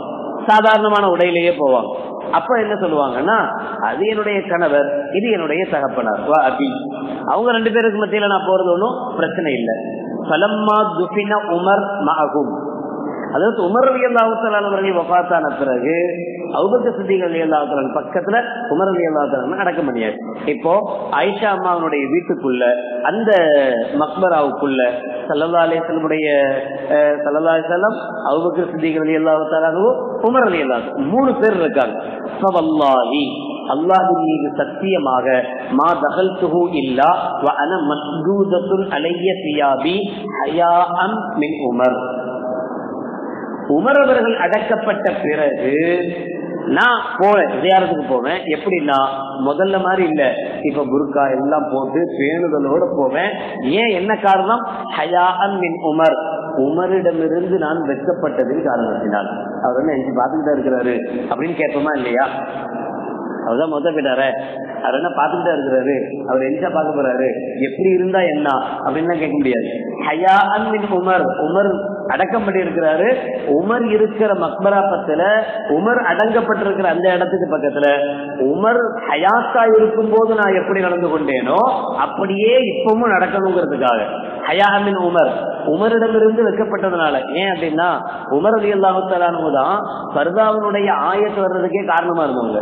சாதாரணமான உடையிலேயே போவாங்க அப்ப என்ன சொல்லுவாங்கன்னா அது என்னுடைய கணவர் இது என்னுடைய தகப்பனார் வா அபி அவங்க ரெண்டு பேருக்கு மத்தியில நான் போறது ஒன்றும் பிரச்சனை இல்லை பலம்மா துபின உமர் மகும் அதாவது உமர் அலி அல்லாஹால அவர்கள் வபாத்தான பிறகு அவுபக்க சித்திகள் அலி அல்லாஹால பக்கத்துல உமர் அலி அல்லாஹால அடக்கம் பண்ணியாச்சு இப்போ ஆயிஷா அம்மாவனுடைய வீட்டுக்குள்ள அந்த மக்பராவுக்குள்ள சல்லல்லா அலிசல்லமுடைய சல்லல்லா அலிசல்லம் அவுபக்க சித்திகள் அலி அல்லாஹாலும் உமர் அலி அல்லாஹ் மூணு பேர் இருக்காங்க ஃபவல்லாஹி அல்லாஹின் மீது சத்தியமாக மா தகல்துஹு இல்லா வ அன மஸ்தூதத்துன் அலைய சியாபி ஹயாஅம் மின் உமர் உமர் அவர்கள் அடக்கப்பட்ட பிறகு நான் போவேன் விளையாடுறதுக்கு போவேன் எப்படின்னா முதல்ல மாதிரி இல்ல இப்ப புருக்கா எல்லாம் போட்டு பேணுதலோட போவேன் ஏன் என்ன காரணம் ஹயான் மின் உமர் உமரிடமிருந்து நான் வெட்கப்பட்டதின் காரணத்தினால் அவர் என்ன எஞ்சி பார்த்துக்கிட்டே இருக்கிறாரு அப்படின்னு கேட்போமா இல்லையா அவர்தான் மொத்த போயிட்டாரு அவர் என்ன பார்த்துக்கிட்டே இருக்கிறாரு அவர் எஞ்சா பார்க்க போறாரு எப்படி இருந்தா என்ன அப்படின்னு கேட்க முடியாது ஹயா அன்பின் உமர் உமர் அடக்கம் பண்ணி இருக்கிறாரு உமர் இருக்கிற மக்பராப்பத்துல உமர் அடங்கப்பட்டிருக்கிற அந்த இடத்துக்கு பக்கத்துல உமர் ஹயாத்தா இருக்கும் போது நான் எப்படி நடந்து கொண்டேனோ அப்படியே இப்பவும் நடக்கணுங்கிறதுக்காக ஹயாமின் உமர் உமரிடமிருந்து வைக்கப்பட்டதுனால ஏன் அப்படின்னா உமர் அலி அல்லாஹு தான் பர்தாவினுடைய ஆயத்து வர்றதுக்கே காரணமா இருந்தவங்க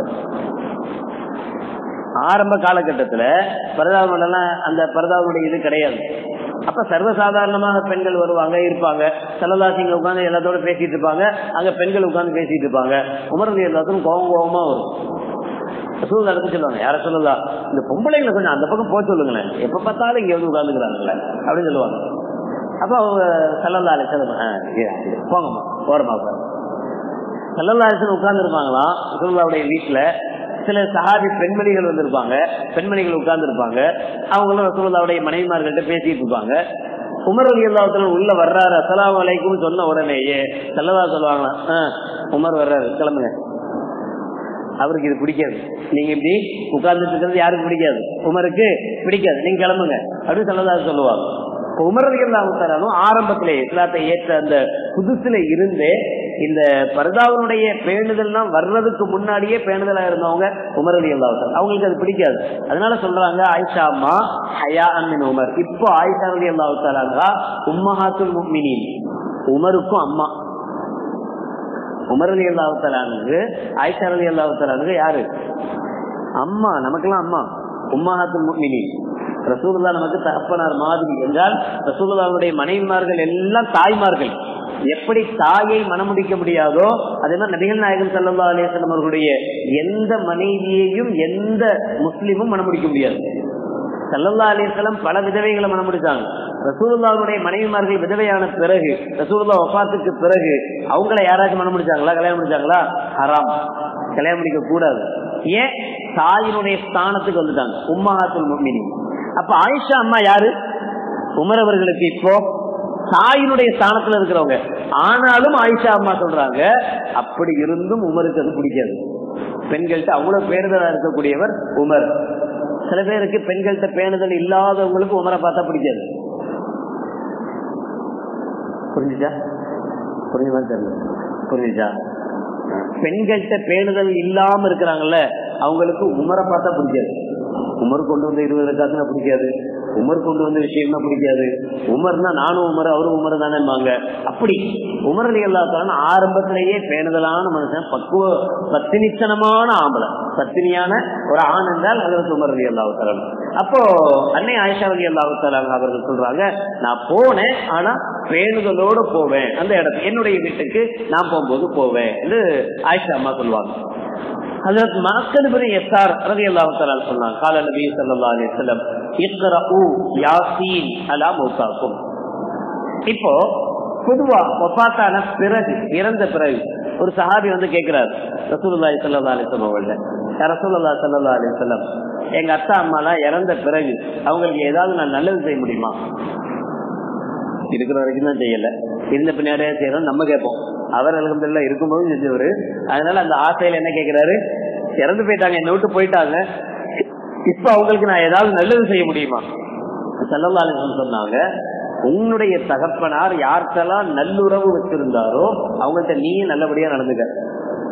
ஆரம்ப காலகட்டத்துல பரதாவுடெல்லாம் அந்த பரதாவுடைய இது கிடையாது அப்ப சர்வசாதாரணமாக பெண்கள் வருவாங்க இருப்பாங்க செல்லதாசிங்க உட்காந்து எல்லாத்தோட பேசிட்டு இருப்பாங்க அங்க பெண்கள் உட்காந்து பேசிட்டு இருப்பாங்க உமரதி எல்லாத்துக்கும் கோவம் கோவமா வரும் சூழல் நடந்து சொல்லுவாங்க யார சொல்லலாம் இந்த பொம்பளைங்களை கொஞ்சம் அந்த பக்கம் போக சொல்லுங்களேன் எப்ப பார்த்தாலும் இங்க வந்து உட்காந்துக்கிறாங்களே அப்படின்னு சொல்லுவாங்க அப்ப அவங்க செல்லல்லாலே சொல்லுங்க போங்கம்மா ஓரமா உட்காந்து செல்லல்லாசன் உட்கார்ந்து இருப்பாங்களாம் சுல்லாவுடைய வீட்டுல சில சஹாபி பெண்மணிகள் வந்திருப்பாங்க பெண்மணிகள் உட்கார்ந்து இருப்பாங்க அவங்களும் ரசூல்லாவுடைய மனைவிமார்கள்ட்ட பேசிட்டு இருப்பாங்க உமர் அலி அல்லாத்துல உள்ள வர்றாரு அசலாம் வலைக்கும் சொன்ன உடனேயே செல்லதா சொல்லுவாங்களாம் உமர் வர்றாரு கிளம்புங்க அவருக்கு இது பிடிக்காது நீங்க இப்படி உட்கார்ந்துட்டு இருக்கிறது யாருக்கு பிடிக்காது உமருக்கு பிடிக்காது நீங்க கிளம்புங்க அப்படின்னு செல்லதா சொல்லுவாங்க உமரதிகளாலும் ஆரம்பத்திலே இஸ்லாத்தை ஏற்ற அந்த புதுசுல இருந்தே இந்த பர்தாவனுடைய பேணுதல்லாம் வர்றதுக்கு முன்னாடியே பேணுதலா இருந்தவங்க உமர் அலி அல்லாஹ் அவங்களுக்கு அது பிடிக்காது அதனால சொல்றாங்க ஆயிஷா அம்மா ஹயா அம்மின் உமர் இப்போ ஆயிஷா அலி அல்லாஹாலா உம்மஹாத்துல் முக்மினின் உமருக்கும் அம்மா உமர் அலி அல்லாஹாலுக்கு ஆயிஷா அலி அல்லாஹாலுக்கு யாரு அம்மா நமக்கெல்லாம் அம்மா உம்மஹாத்துல் முக்மினின் ரசூலுல்லா நமக்கு தகப்பனார் மாதிரி என்றால் ரசூலுல்லாவுடைய மனைவிமார்கள் எல்லாம் தாய்மார்கள் எப்படி தாயை மனமுடிக்க முடியாதோ அதே மாதிரி நபிகள் நாயகன் சல்லா அலிஸ்லாம் அவர்களுடைய எந்த மனைவியையும் எந்த முஸ்லீமும் மனமுடிக்க முடியாது சல்லல்லா அலிஸ்லாம் பல விதவைகளை மனமுடிச்சாங்க ரசூலுல்லாவுடைய மனைவிமார்கள் விதவையான பிறகு ரசூலுல்லா ஒப்பாத்துக்கு பிறகு அவங்கள யாராச்சும் மனம் முடிச்சாங்களா கல்யாணம் முடிச்சாங்களா ஹராம் கல்யாணம் முடிக்க கூடாது ஏன் தாயினுடைய ஸ்தானத்துக்கு வந்துட்டாங்க உம்மஹாத்துல் முக்மினி அப்ப ஆயிஷா அம்மா யாரு உமர் அவர்களுக்கு இப்போ தாயினுடைய ஸ்தானத்துல இருக்கிறவங்க ஆனாலும் ஆயிஷா அம்மா சொல்றாங்க அப்படி இருந்தும் உமருக்கு அது பிடிக்காது பெண்கள்கிட்ட அவ்வளவு பேருதலா இருக்கக்கூடியவர் உமர் சில பேருக்கு பெண்கள்கிட்ட பேணுதல் இல்லாதவங்களுக்கு உமரை பார்த்தா பிடிக்காது புரிஞ்சுச்சா புரிஞ்சுமா தெரியல புரிஞ்சுச்சா பெண்கள்கிட்ட பேணுதல் இல்லாம இருக்கிறாங்கல்ல அவங்களுக்கு உமரை பார்த்தா பிடிக்காது உமர் கொண்டு வந்த இருபது ரக்காத்துனா பிடிக்காது உமர் கொண்டு வந்த விஷயம்னா பிடிக்காது உமர்னா நானும் உமர் அவரும் உமர் தானேம்பாங்க அப்படி உமர் அலி அல்லா ஆரம்பத்திலேயே பேணுதலான மனுஷன் பக்குவ பத்தினித்தனமான ஆம்பளை பத்தினியான ஒரு ஆண் என்றால் அதற்கு உமர் அலி அல்லா அப்போ அன்னை ஆயிஷா அலி அல்லா அவர்கள் சொல்றாங்க நான் போனேன் ஆனா பேணுதலோட போவேன் அந்த இடத்துக்கு என்னுடைய வீட்டுக்கு நான் போகும்போது போவேன் என்று ஆயிஷா அம்மா சொல்லுவாங்க ஹஜரத் மக்கள் பின் எஸ்ஆர் ரதி அல்லாஹு சொன்னாங்க கால நபி சல்லா அலி சொல்லம் இக்ரஉ யாசீன் அலா மௌசாக்கும் இப்போ பொதுவா ஒப்பாத்தான பிறகு இறந்த பிறகு ஒரு சஹாபி வந்து கேட்கிறார் ரசூலுல்லாஹி ஸல்லல்லாஹு அலைஹி வஸல்லம் அவங்கள்ட்ட ரசூலுல்லாஹி ஸல்லல்லாஹு அலைஹி வஸல்லம் எங்க அத்தா அம்மாலாம் இறந்த பிறகு அவங்களுக்கு ஏதாவது நான் நல்லது செய்ய முடியுமா இருக்கிற வரைக்கும் தான் செய்யல இருந்த பின்னாடியே செய்யறோம் நம்ம கேட்போம் அவர் அலகம்துல்லா இருக்கும்போது செஞ்சவர் அதனால அந்த ஆசையில என்ன கேட்கிறாரு இறந்து போயிட்டாங்க என்னை விட்டு போயிட்டாங்க இப்ப அவங்களுக்கு நான் ஏதாவது நல்லது செய்ய முடியுமா செல்லல்லாலும் சொன்னாங்க உன்னுடைய தகப்பனார் யார்கிட்டலாம் நல்லுறவு வச்சிருந்தாரோ அவங்கள்ட்ட நீயும் நல்லபடியா நடந்துக்க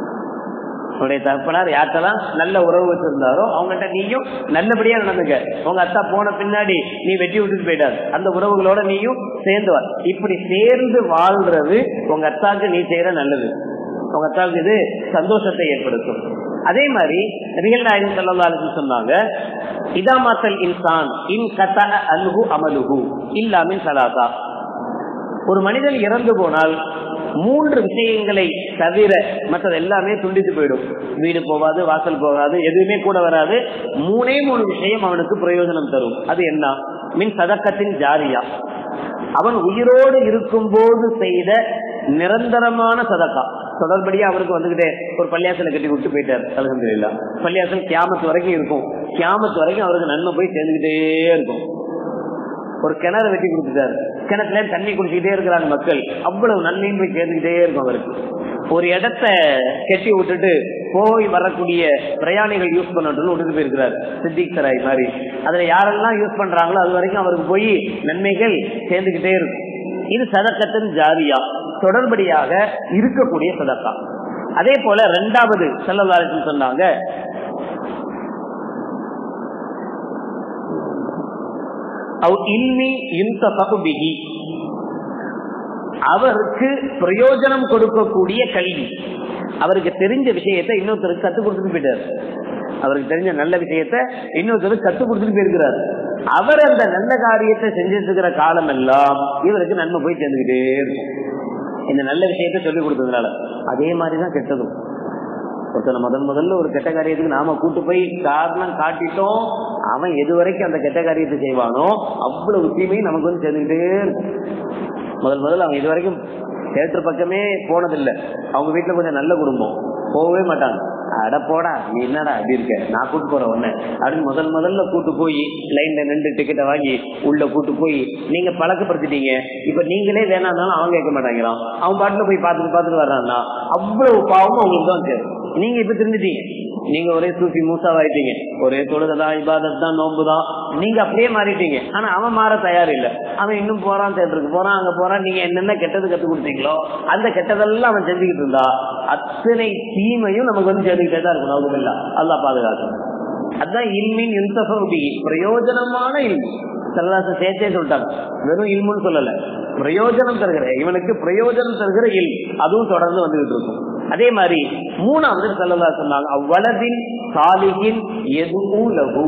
உன்னுடைய தகப்பனார் யார்கிட்டலாம் நல்ல உறவு வச்சிருந்தாரோ அவங்ககிட்ட நீயும் நல்லபடியா நடந்துக்க உங்க அத்தா போன பின்னாடி நீ வெட்டி விட்டுட்டு போயிட்டாரு அந்த உறவுகளோட நீயும் சேர்ந்து வா இப்படி சேர்ந்து வாழ்றது உங்க அத்தாக்கு நீ செய்யற நல்லது உங்க அத்தாவுக்கு இது சந்தோஷத்தை ஏற்படுத்தும் அதே மாதிரி ரியல் நாயகம் சொல்லலாம் சொன்னாங்க இதாமாத்தல் இன்சான் இன் கத்த அல்ஹு அமலுஹு இல்லாமின் சலாசா ஒரு மனிதன் இறந்து போனால் மூன்று விஷயங்களை தவிர மற்றது எல்லாமே துண்டித்து போயிடும் வீடு போகாது வாசல் போகாது எதுவுமே கூட வராது மூணே மூணு விஷயம் அவனுக்கு பிரயோஜனம் தரும் அது என்ன மின் சதக்கத்தின் ஜாரியா அவன் உயிரோடு இருக்கும் போது செய்த நிரந்தரமான சதக்கா தொடர்படியா அவருக்கு வந்துகிட்டே ஒரு பள்ளியாசலை கட்டி விட்டு போயிட்டார் அலகந்தில்லா பள்ளியாசல் கியாமத்து வரைக்கும் இருக்கும் கியாமத்து வரைக்கும் அவருக்கு நன்மை போய் சேர்ந்துகிட்டே இருக்கும் ஒரு கிணறு வெட்டி கொடுத்துட்டாரு கிணத்துல தண்ணி குடிச்சுக்கிட்டே இருக்கிறாங்க மக்கள் அவ்வளவு நன்மையும் போய் சேர்ந்துக்கிட்டே இருக்கும் அவருக்கு ஒரு இடத்த கெட்டி விட்டுட்டு போய் வரக்கூடிய பிரயாணிகள் யூஸ் பண்ணட்டும்னு விட்டுட்டு போயிருக்கிறார் சித்திக் சராய் மாதிரி அதுல யாரெல்லாம் யூஸ் பண்றாங்களோ அது வரைக்கும் அவருக்கு போய் நன்மைகள் சேர்ந்துகிட்டே இருக்கும் இது சதக்கத்தின் ஜாரியா தொடர்படியாக இருக்கக்கூடிய சதக்கா அதே போல ரெண்டாவது செல்லதாரத்தில் சொன்னாங்க அவருக்கு பிரயோஜனம் கொடுக்கக்கூடிய கல்வி அவருக்கு தெரிஞ்ச விஷயத்தை இன்னொருத்தருக்கு கத்துக் கொடுத்துட்டு போயிட்டார் அவருக்கு தெரிஞ்ச நல்ல விஷயத்த இன்னொருத்தருக்கு கத்துக் கொடுத்துட்டு போயிருக்கிறார் அவர் அந்த நல்ல காரியத்தை செஞ்சுட்டு இருக்கிற காலம் எல்லாம் இவருக்கு நன்மை போய் சேர்ந்துகிட்டே இருக்கும் இந்த நல்ல விஷயத்த சொல்லி கொடுத்ததுனால அதே மாதிரிதான் கெட்டதும் ஒருத்தனை முதன் முதல்ல ஒரு கெட்ட காரியத்துக்கு நாம கூட்டு போய் காரணம் காட்டிட்டோம் அவன் எது வரைக்கும் அந்த கெட்ட காரியத்தை செய்வானோ அவ்வளவு தீமையும் நமக்கு வந்து சேர்ந்துக்கிட்டே இருக்கும் முதல் முதல்ல அவன் இது வரைக்கும் தேட்டர் பக்கமே போனதில்லை அவங்க வீட்டுல கொஞ்சம் நல்ல குடும்பம் போகவே மாட்டாங்க அட போடா நீ என்னடா அப்படி இருக்க நான் கூட்டு போறேன் உன்ன அப்படின்னு முதல் முதல்ல கூட்டு போய் லைன்ல நின்று டிக்கெட்டை வாங்கி உள்ள கூட்டு போய் நீங்க பழக்கப்படுத்திட்டீங்க இப்ப நீங்களே வேணாம்னாலும் அவன் கேட்க மாட்டாங்களாம் அவன் பாட்டுல போய் பார்த்துட்டு பார்த்துட்டு வர்றான்னா அவ்வளவு பாவமும் அவங்களுக்கு தான் சேரும் நீங்க இப்ப திருந்துட்டீங்க நீங்க ஒரே சூஃபி மூசாவாயிட்டீங்க ஒரே தொழுதான் இபாதத் தான் நோம்பு தான் நீங்க அப்படியே மாறிட்டீங்க ஆனா அவன் மாற தயார் இல்ல அவன் இன்னும் போறான் தேட்டருக்கு போறான் அங்க போறான் நீங்க என்னென்ன கெட்டது கத்து கொடுத்தீங்களோ அந்த கெட்டதெல்லாம் அவன் செஞ்சுக்கிட்டு இருந்தா அத்தனை தீமையும் நமக்கு வந்து சேர்ந்துக்கிட்டே தான் இருக்கும் நோக்கம் இல்ல அல்லா பாதுகாக்கும் அதுதான் இல்மின் யுந்தபி பிரயோஜனமான இல்மு சல்லாச சேர்த்தே சொல்லிட்டாங்க வெறும் இல்முன்னு சொல்லல பிரயோஜனம் தருகிற இவனுக்கு பிரயோஜனம் தருகிற இல் அதுவும் தொடர்ந்து வந்துகிட்டு இருக்கும் அதே மாதிரி மூணாவது செல்லலா சொன்னாங்க அவ்வளவின் சாலிகின் எதுவும் லகு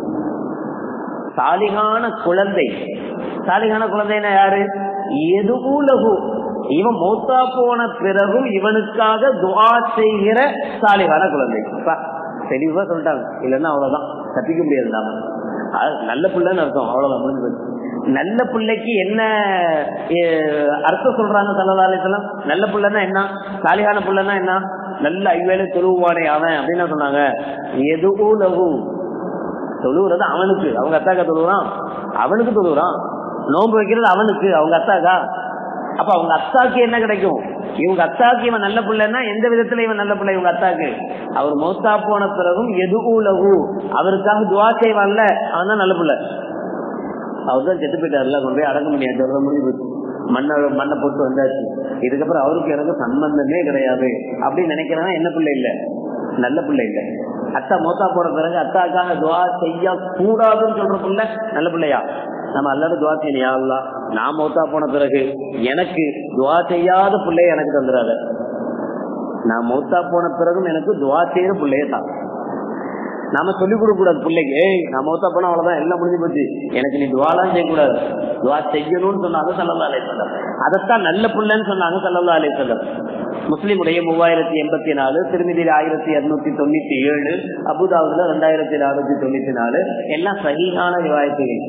சாலிகான குழந்தை சாலிகான குழந்தைன்னா யாரு எதுவும் லகு இவன் மௌத்தா போன பிறகும் இவனுக்காக துவா செய்கிற சாலிகான குழந்தை தெளிவா சொல்லிட்டாங்க இல்லைன்னா அவ்வளவுதான் தப்பிக்க முடியாது நாம நல்ல பிள்ளைன்னு அர்த்தம் அவ்வளவுதான் முடிஞ்சு நல்ல பிள்ளைக்கு என்ன அர்த்தம் சொல்றாங்க சல்லதாலயத்தெல்லாம் நல்ல பிள்ளைன்னா என்ன சாலிகான பிள்ளைன்னா என்ன நல்ல ஐவேல தொழுவானே அவன் அப்படின்னு சொன்னாங்க எதுவும் லகு தொழுவுறது அவனுக்கு அவங்க அத்தாக்கா தொழுவுறான் அவனுக்கு தொழுவுறான் நோன்பு வைக்கிறது அவனுக்கு அவங்க அத்தாக்கா அப்ப அவங்க அத்தாக்கு என்ன கிடைக்கும் இவங்க அத்தாக்கு இவன் நல்ல பிள்ளைன்னா எந்த விதத்துல இவன் நல்ல பிள்ளை இவங்க அத்தாக்கு அவர் மோத்தா போன பிறகும் எது ஊலகு அவருக்காக துவா செய்வான்ல அவன் தான் நல்ல பிள்ளை அவர் தான் செத்து போயிட்டாருல கொண்டு போய் அடக்க முடியாது சொல்ற முடிவு மண்ணை மண்ணை போட்டு வந்தாச்சு இதுக்கப்புறம் அவருக்கு எனக்கு சம்பந்தமே கிடையாது அப்படின்னு நினைக்கிறவன் என்ன பிள்ளை இல்ல நல்ல பிள்ளை இல்ல அத்தா மோத்தா போன பிறகு அத்தாக்காக துவா செய்ய கூடாதுன்னு சொல்ற பிள்ளை நல்ல பிள்ளையா நம்ம எல்லாரும் துவா செய்யணும் அல்லா நான் மௌத்தா போன பிறகு எனக்கு துவா செய்யாத பிள்ளைய எனக்கு தந்துடாத நான் மௌத்தா போன பிறகும் எனக்கு துவா செய்யற பிள்ளைய தான் நாம சொல்லிக் கொடுக்க கூடாது பிள்ளைக்கு ஏய் நான் மௌத்தா போனா அவ்வளவுதான் எல்லாம் முடிஞ்சு போச்சு எனக்கு நீ துவாலாம் செய்யக்கூடாது துவா செய்யணும்னு சொன்னாங்க சல்லல்லா அலை சொல்லம் அதைத்தான் நல்ல பிள்ளைன்னு சொன்னாங்க சல்லல்லா அலை சொல்லம் முஸ்லீமுடைய மூவாயிரத்தி எண்பத்தி நாலு திருமதியில் ஆயிரத்தி இருநூத்தி தொண்ணூத்தி ஏழு அபுதாபுல ரெண்டாயிரத்தி நானூத்தி தொண்ணூத்தி நாலு எல்லாம் சகிகான விவாயத்துகள்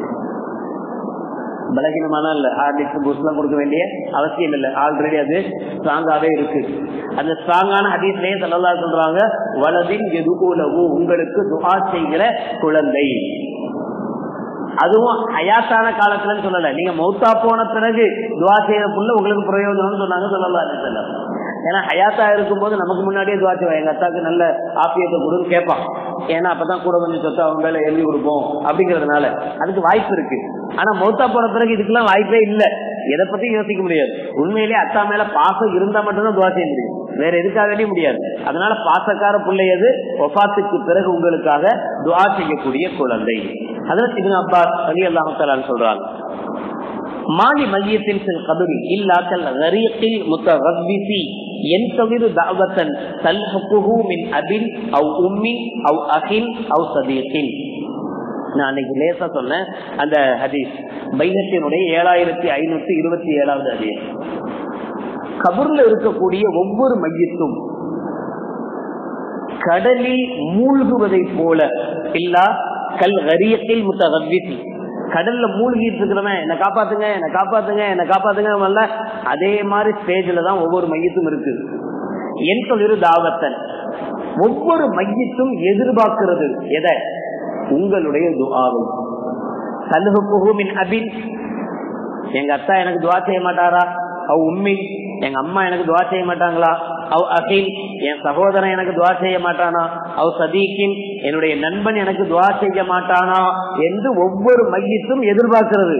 பலகீனமான இல்ல ஹார்லிக்ஸ் பூஸ்ட்லாம் கொடுக்க வேண்டிய அவசியம் இல்லை ஆல்ரெடி அது ஸ்ட்ராங்காவே இருக்கு அந்த ஸ்ட்ராங்கான ஹதீஸ்லயே சொல்லலா சொல்றாங்க வலதின் எதுகூலவு உங்களுக்கு துவா செய்கிற குழந்தை அதுவும் ஹயாத்தான காலத்துலன்னு சொல்லல நீங்க மௌத்தா போன பிறகு துவா செய்யற புள்ள உங்களுக்கு பிரயோஜனம்னு சொன்னாங்க சொல்லலாம் சொல்ல ஏன்னா ஹயாத்தா இருக்கும்போது நமக்கு முன்னாடியே துவா செய்வான் எங்க அத்தாக்கு நல்ல ஆப்பியத்தை கொடுன்னு கேட்பான் ஏன்னா அப்பதான் கூட கொஞ்சம் சொத்து அவங்க மேல எழுதி கொடுப்போம் அப்படிங்கறதுனால அதுக்கு வாய்ப்பு இருக்கு ஆனா மௌத்தா போன பிறகு இதுக்கெல்லாம் வாய்ப்பே இல்ல எதை பத்தியும் யோசிக்க முடியாது உண்மையிலேயே அத்தா மேல பாசம் இருந்தா மட்டும்தான் துவா செய்ய முடியும் வேற எதுக்காக வேண்டிய முடியாது அதனால பாசக்கார பிள்ளையது ஒபாத்துக்கு பிறகு உங்களுக்காக துவா செய்யக்கூடிய குழந்தை அதற்கு இபின் அப்பாஸ் அலி அல்லாஹாலான்னு சொல்றாங்க மாலி மையத்தின் சில கபரி இல்லாக்கல் ரீக்கில் முத்தரப்பிசி ينتظر دعوة تلحقه من أب أو أم أو أخ أو صديق நான் அன்னைக்கு லேசா சொன்னேன் அந்த ஹதீஸ் பைகத்தினுடைய ஏழாயிரத்தி ஐநூத்தி இருபத்தி ஏழாவது ஹதீஸ் கபூர்ல இருக்கக்கூடிய ஒவ்வொரு மையத்தும் கடலில் மூழ்குவதை போல இல்லா கல் கரியத்தில் முத்தகவிசி கடல்ல மூழ்கிட்டு இருக்கிறவன் என்ன காப்பாத்துங்க என்ன காப்பாத்துங்க என்ன காப்பாத்துங்க அதே மாதிரி ஸ்டேஜ்ல தான் ஒவ்வொரு மையத்தும் இருக்கு என் சொல்லிரு தாவத்தன் ஒவ்வொரு மையத்தும் எதிர்பார்க்கிறது எதை உங்களுடைய துஆவை சலுகு புகுமின் அபின் எங்க அத்தா எனக்கு துவா செய்ய மாட்டாரா அவ் உம்மி எங்க அம்மா எனக்கு துவா செய்ய மாட்டாங்களா அவ் அகில் என் சகோதரன் எனக்கு துவா செய்ய மாட்டானா அவ் சதீக்கின் என்னுடைய நண்பன் எனக்கு துவா செய்ய மாட்டானா என்று ஒவ்வொரு மையத்தும் எதிர்பார்க்கிறது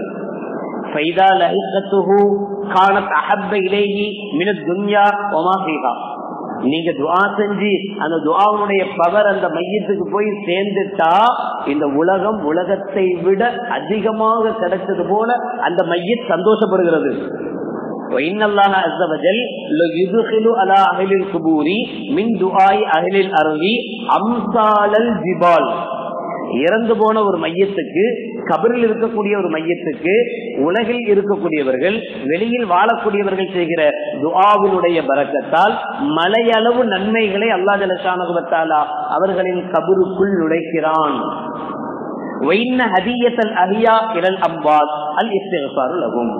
நீங்க துவா செஞ்சு அந்த துவாவுடைய பவர் அந்த மையத்துக்கு போய் சேர்ந்துட்டா இந்த உலகம் உலகத்தை விட அதிகமாக கிடைச்சது போல அந்த மைய சந்தோஷப்படுகிறது وإن الله عز وجل ليدخل على أهل القبور من دعاء أهل الأرض أمثال الجبال இறந்து போன ஒரு மையத்துக்கு கபரில் இருக்கக்கூடிய ஒரு மையத்துக்கு உலகில் இருக்கக்கூடியவர்கள் வெளியில் வாழக்கூடியவர்கள் செய்கிற துஆவினுடைய பறக்கத்தால் மலையளவு நன்மைகளை அல்லா ஜலசானுபத்தாலா அவர்களின் கபருக்குள் நுழைக்கிறான் ஹதியத்தல் அஹியா இரல் அம்பாத் அல் இஸ்திஃபாருலகும்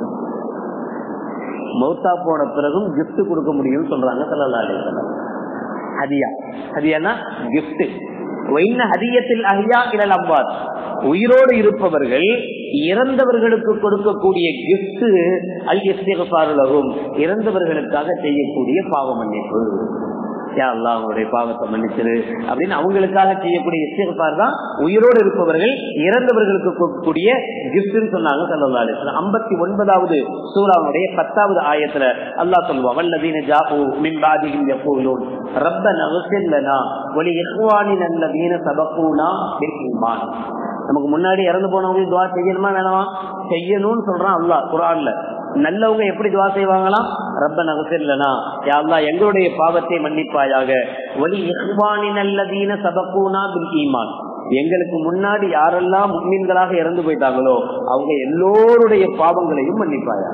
மௌத்தா போன பிறகும் கிஃப்ட் கொடுக்க முடியும் சொல்றாங்க சல்லா அலிசல்லாம் ஹதியா ஹதியானா கிஃப்ட் ஹதியத்தில் அஹியா இலல் அம்பாத் உயிரோடு இருப்பவர்கள் இறந்தவர்களுக்கு கொடுக்கக்கூடிய கிஃப்ட் அல் இஸ்திகாருலகும் இறந்தவர்களுக்காக செய்யக்கூடிய பாவ மன்னிப்பு யாரெல்லாம் அவங்களுடைய பாவத்தை மன்னிச்சிரு அப்படின்னு அவங்களுக்காக செய்யக்கூடிய இஸ்திகார் தான் உயிரோடு இருப்பவர்கள் இறந்தவர்களுக்கு கொடுக்கக்கூடிய கிஃப்ட்னு சொன்னாங்க சல்லா ஐம்பத்தி ஒன்பதாவது சூறாவுடைய பத்தாவது ஆயத்துல அல்லாஹ் சொல்லுவா வல்லதீன ஜாபு மின்பாதியும் எப்போதும் ரப்ப நவசில்லனா ஒலி எஹ்வானி நல்லதீன சபக்கூனா பில்மான் நமக்கு முன்னாடி இறந்து போனவங்க துவா செய்யணுமா வேணாமா செய்யணும்னு சொல்றான் அல்லாஹ் குரான்ல நல்லவங்க எப்படி துவா செய்வாங்களாம் ரப்ப நகசில்லனா யாழ்லா எங்களுடைய பாவத்தை மன்னிப்பாயாக ஒலி இஹ்வானி நல்லதீன சபக்கூனா பில் ஈமான் எங்களுக்கு முன்னாடி யாரெல்லாம் முன்மீன்களாக இறந்து போயிட்டாங்களோ அவங்க எல்லோருடைய பாவங்களையும் மன்னிப்பாயாக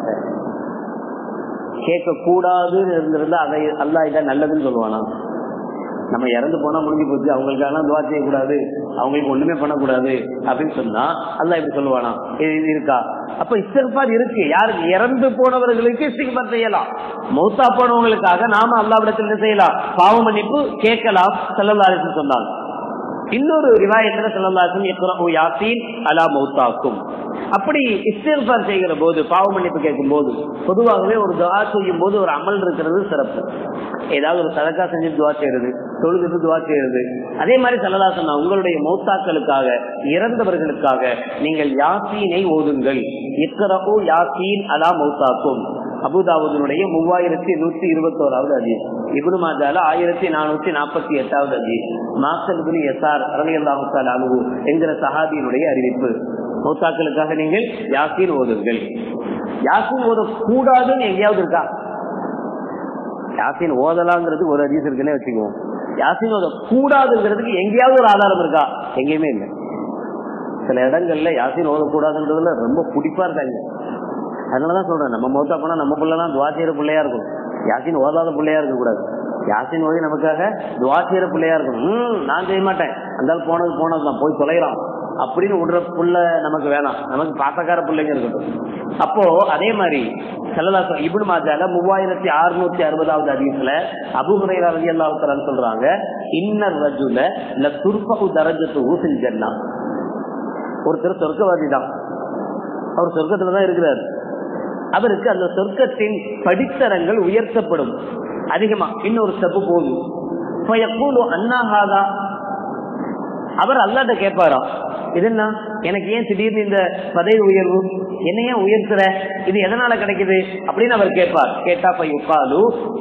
கேட்க கூடாதுன்னு இருந்திருந்தா அதை அல்லா இதான் நல்லதுன்னு சொல்லுவானா நம்ம இறந்து போனா முடிஞ்சு போச்சு அவங்களுக்கெல்லாம் துவா செய்யக்கூடாது அவங்களுக்கு ஒண்ணுமே பண்ணக்கூடாது அப்படின்னு சொன்னா அல்லா இப்படி சொல்லுவானா இது இருக்கா அப்ப இஸ்திஃபார் இருக்கு யாருக்கு இறந்து போனவர்களுக்கு இஸ்திஃபார் செய்யலாம் மௌத்தா போனவங்களுக்காக நாம அல்லாவிடத்தில் என்ன செய்யலாம் பாவ மன்னிப்பு கேட்கலாம் செல்லலாருக்கு சொன்னாங்க இன்னொரு ரிவாயத்துல செல்லலாக்கும் யாசீன் அலா மௌத்தாக்கும் அப்படி இஸ்திஃபார் செய்கிற போது பாவ மன்னிப்பு கேட்கும் போது பொதுவாகவே ஒரு துவா செய்யும் போது ஒரு அமல் இருக்கிறது சிறப்பு ஏதாவது ஒரு சதக்கா செஞ்சு துவா செய்யறது தொழுதுட்டு துவா செய்யறது அதே மாதிரி சல்லதா சொன்னா உங்களுடைய மௌத்தாக்களுக்காக இறந்தவர்களுக்காக நீங்கள் யாசீனை ஓதுங்கள் இக்கரகு யாசீன் அலா மௌத்தாக்கும் அபுதாபுதனுடைய மூவாயிரத்தி நூத்தி இருபத்தி ஓராவது அஜீஸ் இபுனு மாஜால ஆயிரத்தி நானூத்தி நாற்பத்தி எட்டாவது அஜீஸ் மாசல் குனி எஸ்ஆர் அரணியல்லாமுத்தால் அனுகு என்கிற சஹாபியினுடைய அறிவிப்பு மௌத்தாக்களுக்காக நீங்கள் யாசீன் ஓதுங்கள் யாசீன் ஓத கூடாதுன்னு எங்கேயாவது இருக்கா யாசீன் ஓதலாங்கிறது ஒரு அதிசயம் இருக்குன்னே வச்சுக்குவோம் யாசீன் ஓத கூடாதுங்கிறதுக்கு எங்கேயாவது ஒரு ஆதாரம் இருக்கா எங்கேயுமே இல்லை சில இடங்கள்ல யாசீன் ஓதக்கூடாதுன்றதுல ரொம்ப பிடிப்பா இருக்காங்க அதனாலதான் சொல்றேன் நம்ம மௌத்தா போனா நம்ம பிள்ளைதான் துவா செய்யற பிள்ளையா இருக்கும் யாசின் ஓதாத பிள்ளையா இருக்க கூடாது யாசின் ஓதி நமக்காக துவா செய்யற பிள்ளையா இருக்கணும் ஹம் நான் செய்ய மாட்டேன் அந்த போனது போனதுதான் போய் தொலைகிறான் அப்படின்னு விடுற புள்ள நமக்கு வேணாம் நமக்கு பாசக்கார பிள்ளைங்க இருக்கட்டும் அப்போ அதே மாதிரி செல்லதாசம் இபுன் மாஜால மூவாயிரத்தி அறுநூத்தி அறுபதாவது அதிகத்துல அபுஹுரைரா ரதி அல்லாஹான்னு சொல்றாங்க இன்னர் ரஜுல இல்ல துர்பகு தரஜத்து ஊசில் ஜன்னா ஒருத்தர் சொர்க்கவாதி தான் அவர் சொர்க்கத்துலதான் இருக்கிறார் அவருக்கு அந்த சொர்க்கத்தின் படித்தரங்கள் உயர்த்தப்படும் அதிகமா இன்னொரு ஸ்டெப்பு போகும் அண்ணாகாதா அவர் அல்லாட்ட கேட்பாராம் இது என்ன எனக்கு ஏன் திடீர்னு இந்த பதவி உயர்வு என்ன ஏன் உயர்த்துற இது எதனால கிடைக்குது அப்படின்னு அவர் கேட்பார் கேட்டா போய் உட்காது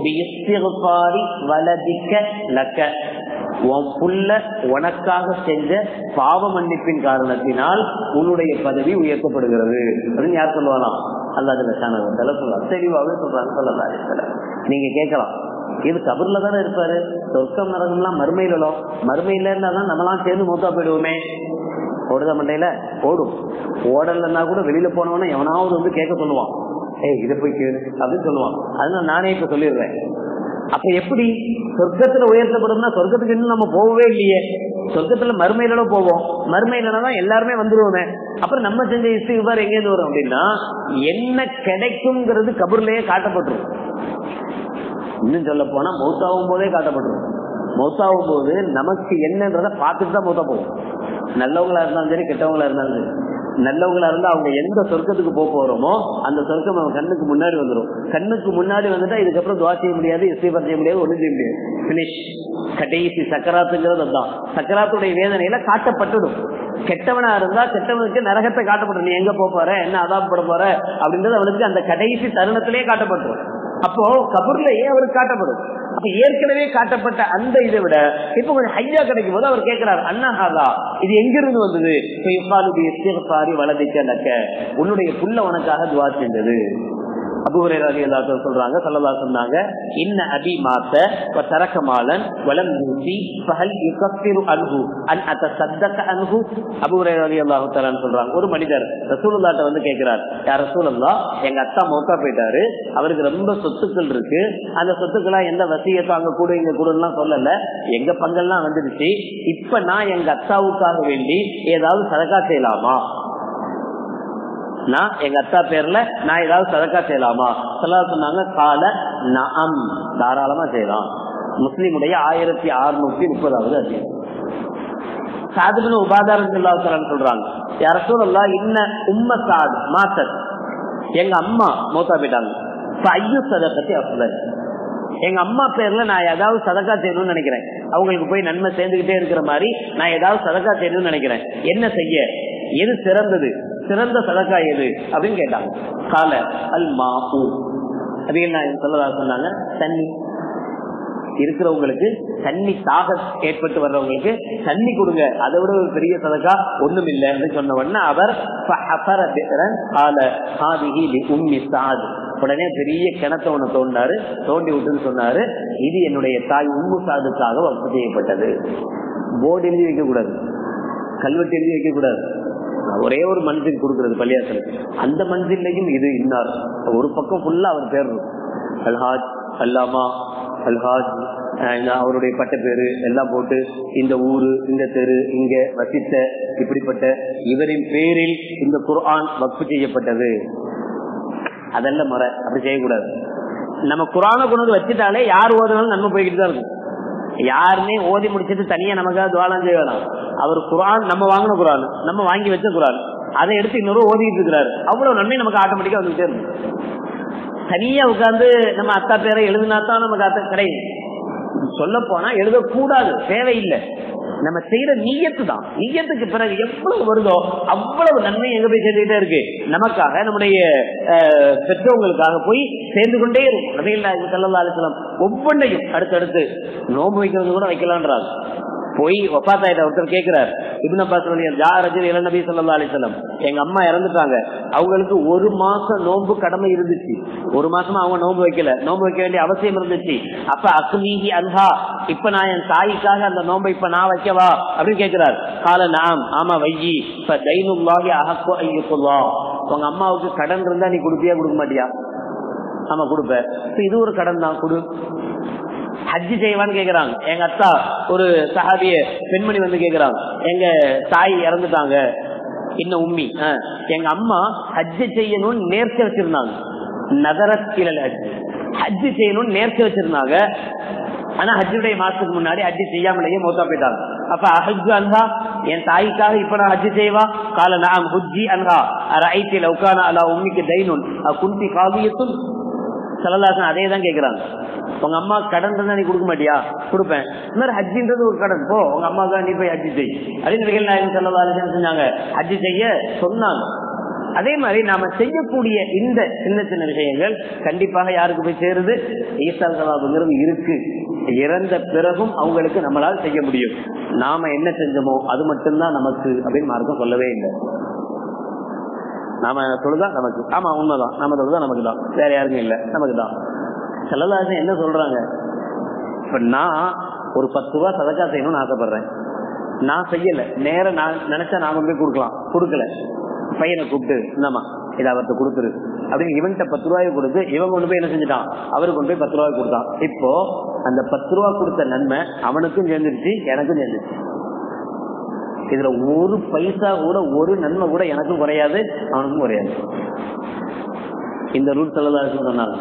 வலதிக்க லக்க உன் புள்ள உனக்காக செஞ்ச பாவ மன்னிப்பின் காரணத்தினால் உன்னுடைய பதவி உயர்த்தப்படுகிறது அப்படின்னு யார் சொல்லுவாலாம் அல்லாத சொல்லலாம் தெளிவாகவே சொல்றாங்க சொல்லலாம் நீங்க கேட்கலாம் இது கபர்ல தானே இருப்பாரு சொர்க்கம் நரகம்லாம் மறுமையிலோ மறுமையில இருந்தா தான் நம்மளாம் சேர்ந்து மூத்தா போயிடுவோமே ஓடுதா மண்டையில ஓடும் ஓடலன்னா கூட வெளியில போனவன எவனாவது வந்து கேட்க சொல்லுவான் ஏய் இதை போய் கேளு அப்படின்னு சொல்லுவான் அதனால நானே இப்ப சொல்லிடுறேன் அப்ப எப்படி சொர்க்கத்துல உயர்த்தப்படும்னா சொர்க்கத்துக்கு இன்னும் நம்ம போகவே இல்லையே சொர்க்கத்துல மறுமையில போவோம் மறுமையில தான் எல்லாருமே வந்துருவோமே அப்புறம் நம்ம செஞ்ச இஸ்திகார் எங்கேருந்து வரும் அப்படின்னா என்ன கிடைக்குங்கிறது கபூர்லயே காட்டப்பட்டுரும் இன்னும் சொல்ல போனா மௌத்தாவும் போதே காட்டப்பட்டுரும் மௌத்தாவும் போது நமக்கு என்னன்றத பார்த்துட்டு தான் மௌத்தா போகும் நல்லவங்களா இருந்தாலும் சரி கெட்டவங்களா இருந்தாலும் சரி நல்லவங்களா இருந்தா அவங்க எந்த சொர்க்கத்துக்கு போக போறோமோ அந்த சொர்க்கம் நம்ம கண்ணுக்கு முன்னாடி வந்துடும் கண்ணுக்கு முன்னாடி வந்துட்டா இதுக்கப்புறம் துவா செய்ய முடியாது இசைப்பர் செய்ய முடியாது ஒண்ணும் செய்ய முடியாது பினிஷ் கடைசி சக்கராத்துங்கிறது அதுதான் சக்கராத்துடைய வேதனையில காட்டப்பட்டுடும் கெட்டவனா இருந்தா கெட்டவனுக்கு நரகத்தை காட்டப்படும் நீ எங்க போக போற என்ன அதாபப்பட போற அப்படின்றது அவனுக்கு அந்த கடைசி தருணத்திலேயே காட்டப்பட்டுரும் அப்போ கபூர்லயே அவருக்கு காட்டப்படும் அப்ப ஏற்கனவே காட்டப்பட்ட அந்த இதை விட இப்ப கொஞ்சம் ஹையா கிடைக்கும் போது அவர் கேட்கிறார் அண்ணாஹாதா இது எங்கிருந்து வந்தது சாரி வலதிக்க உன்னுடைய புள்ள உனக்காக துவா செஞ்சது அபுஹுரே ரலி அல்லாஹ் சொல்றாங்க சல்லல்லா சொன்னாங்க இன்ன அபி மாத்த தரக்க மாலன் வலம் யூசி ஃபஹல் யுகஃபிரு அன்ஹு அன் அத்தசத்தக அன்ஹு அபுஹுரே ரலி அல்லாஹ் தஆலா சொல்றாங்க ஒரு மனிதர் ரசூலுல்லாஹ்ட்ட வந்து கேக்குறார் யா ரசூலுல்லாஹ் எங்க அத்தா மௌத்தா போயிட்டாரு அவருக்கு ரொம்ப சொத்துக்கள் இருக்கு அந்த சொத்துக்களா எந்த வசியத்தோ அங்க கூட இங்க கூடலாம் சொல்லல எங்க பங்கெல்லாம் வந்துடுச்சு இப்ப நான் எங்க அத்தாவுக்காக வேண்டி ஏதாவது சதக்கா செய்யலாமா நான் எங்க அத்தா பேர்ல நான் ஏதாவது சதக்கா செய்யலாமா சொல்ல சொன்னாங்க கால நாம் தாராளமா செய்யலாம் முஸ்லீமுடைய ஆயிரத்தி அறுநூத்தி முப்பதாவது அதிகம் சாதுபின் உபாதாரம் சொல்றாங்க யார சூழல்லா இன்ன உம்ம சாது மாசர் எங்க அம்மா மூத்தா போயிட்டாங்க ஐயோ சதக்கத்தி அசுலன் எங்க அம்மா பேர்ல நான் ஏதாவது சதக்கா செய்யணும்னு நினைக்கிறேன் அவங்களுக்கு போய் நன்மை சேர்ந்துகிட்டே இருக்கிற மாதிரி நான் ஏதாவது சதக்கா செய்யணும்னு நினைக்கிறேன் என்ன செய்ய எது சிறந்தது சிறந்த சதக்கா எது அப்படின்னு கேட்டாங்க கால அல் மாபு அது என்ன சொல்லதா சொன்னாங்க தண்ணி இருக்கிறவங்களுக்கு தண்ணி தாக ஏற்பட்டு வர்றவங்களுக்கு தண்ணி கொடுங்க அதை விட ஒரு பெரிய சதக்கா ஒண்ணும் இல்லைன்னு சொன்ன உடனே அவர் உம்மி சாது உடனே பெரிய கிணத்த ஒண்ணு தோண்டினாரு தோண்டி விட்டுன்னு சொன்னாரு இது என்னுடைய தாய் உம்மு சாதுக்காக வகுப்பு செய்யப்பட்டது போர்டு எழுதி வைக்க கூடாது கல்வெட்டு எழுதி வைக்க கூடாது ஒரே ஒரு மனுஷன் கொடுக்கறது பள்ளியாசல் அந்த மனுஷன்லையும் இது இன்னார் ஒரு பக்கம் ஃபுல்லா அவர் பேர் அல்ஹாஜ் அல்லாமா அல்ஹாஜ் அவருடைய பட்ட பேரு எல்லாம் போட்டு இந்த ஊரு இந்த தெரு இங்க வசித்த இப்படிப்பட்ட இவரின் பேரில் இந்த குர்ஆன் வக்ஃபு செய்யப்பட்டது அதெல்லாம் முறை அப்படி செய்யக்கூடாது நம்ம குரானை கொண்டு வந்து வச்சுட்டாலே யார் ஓதுனாலும் நன்மை போய்கிட்டு தான் இருக்கும் யாருமே ஓதி முடிச்சிட்டு தனியா நமக்காக துவாலம் செய்ய வேணாம் அவர் குரான் நம்ம வாங்கின குரான் நம்ம வாங்கி வச்ச குரான் அதை எடுத்து இன்னொரு ஓதிட்டு இருக்கிறாரு அவ்வளவு நன்மை நமக்கு ஆட்டோமேட்டிக்கா வந்துகிட்டே இருக்கும் தனியா உட்கார்ந்து நம்ம அத்தா பேரை எழுதினா தான் நமக்கு அத்தை கிடையாது சொல்ல போனா எழுதக்கூடாது தேவையில்லை நம்ம செய்யற நீயத்து தான் நீயத்துக்கு பிறகு எவ்வளவு வருதோ அவ்வளவு நன்மை எங்க போய் சேர்ந்துகிட்டே இருக்கு நமக்காக நம்முடைய பெற்றவங்களுக்காக போய் சேர்ந்து கொண்டே இருக்கும் நபிகள் சல்லா அலிஸ்லாம் ஒவ்வொன்றையும் அடுத்தடுத்து நோம்பு வைக்கிறது கூட வைக்கலான்றாங்க போய் ஒப்பாத்தாயிட்ட ஒருத்தர் கேட்கிறார் இபின் அப்பாஸ் ஜாரஜர் இள நபி சொல்லா அலிசல்லம் எங்க அம்மா இறந்துட்டாங்க அவங்களுக்கு ஒரு மாசம் நோன்பு கடமை இருந்துச்சு ஒரு மாசமா அவங்க நோன்பு வைக்கல நோன்பு வைக்க வேண்டிய அவசியம் இருந்துச்சு அப்ப அக்னீகி அல்ஹா இப்ப நான் என் தாய்க்காக அந்த நோன்பை இப்ப நான் வைக்கவா அப்படின்னு கேட்கிறார் கால நாம் ஆமா வையி இப்ப தைனுல்லாகி அகக்கோ ஐயுக்குல்லா உங்க அம்மாவுக்கு கடன் இருந்தா நீ கொடுப்பியா கொடுக்க மாட்டியா ஆமா கொடுப்ப இது ஒரு கடன் தான் கொடு ஹஜ்ஜு செய்வான்னு கேக்குறாங்க எங்க அத்தா ஒரு சஹாபிய பெண்மணி வந்து கேக்குறாங்க எங்க தாய் இறந்துட்டாங்க இன்னும் உம்மி எங்க அம்மா ஹஜ்ஜு செய்யணும்னு நேர்ச்சி வச்சிருந்தாங்க நகரத்தில ஹஜ்ஜு செய்யணும்னு நேர்ச்சி வச்சிருந்தாங்க ஆனா ஹஜ்ஜுடைய மாசத்துக்கு முன்னாடி ஹஜ்ஜு செய்யாமலேயே மூத்தா போயிட்டாங்க அப்ப ஹஜ்ஜு அன்ஹா என் தாய்க்காக இப்ப நான் ஹஜ்ஜு செய்வா கால நாம் ஹுஜ்ஜி அன்ஹா ஐத்தி லவுக்கான அலா உம்மிக்கு தைனுன் குந்தி காவியத்தும் செலதாசன் அதே தான் கேட்கிறாங்க உங்க அம்மா கடன் இருந்தா நீ கொடுக்க மாட்டியா கொடுப்பேன் இந்த மாதிரி ஹஜ்ஜின்றது ஒரு கடன் போ உங்க அம்மா தான் நீ போய் ஹஜ்ஜி செய் அப்படின்னு நபிகள் நாயகம் செல்லதாசன் செஞ்சாங்க ஹஜ்ஜி செய்ய சொன்னாங்க அதே மாதிரி நாம செய்யக்கூடிய இந்த சின்ன சின்ன விஷயங்கள் கண்டிப்பாக யாருக்கு போய் சேருது ஈசா சவாபுங்கிறது இருக்கு இறந்த பிறகும் அவங்களுக்கு நம்மளால் செய்ய முடியும் நாம என்ன செஞ்சோமோ அது மட்டும்தான் நமக்கு அப்படின்னு மார்க்கம் சொல்லவே இல்லை நாம தொழுதா நமக்கு ஆமா உண்மைதான் நம்ம தொழுதா நமக்கு தான் வேற யாருக்கும் இல்லை நமக்கு தான் செல்லதாசன் என்ன சொல்றாங்க இப்ப நான் ஒரு பத்து ரூபா சதக்கா செய்யணும்னு ஆசைப்படுறேன் நான் செய்யல நேரம் நான் நினைச்சா நாம போய் கொடுக்கலாம் கொடுக்கல பையனை கூப்பிட்டு இந்தாமா இதை அவர்கிட்ட கொடுத்துரு அப்படின்னு இவன்கிட்ட பத்து ரூபாய் கொடுத்து இவன் கொண்டு போய் என்ன செஞ்சுட்டான் அவருக்கு கொண்டு போய் பத்து ரூபாய் கொடுத்தான் இப்போ அந்த பத்து ரூபாய் கொடுத்த நன்மை அவனுக்கும் சேர்ந்துருச்சு எனக்கும் சேர்ந்துருச்சு இதுல ஒரு பைசா கூட ஒரு நன்மை கூட எனக்கும் குறையாது அவனுக்கும் குறையாது இந்த ரூட் சொல்லதான் சொன்னாங்க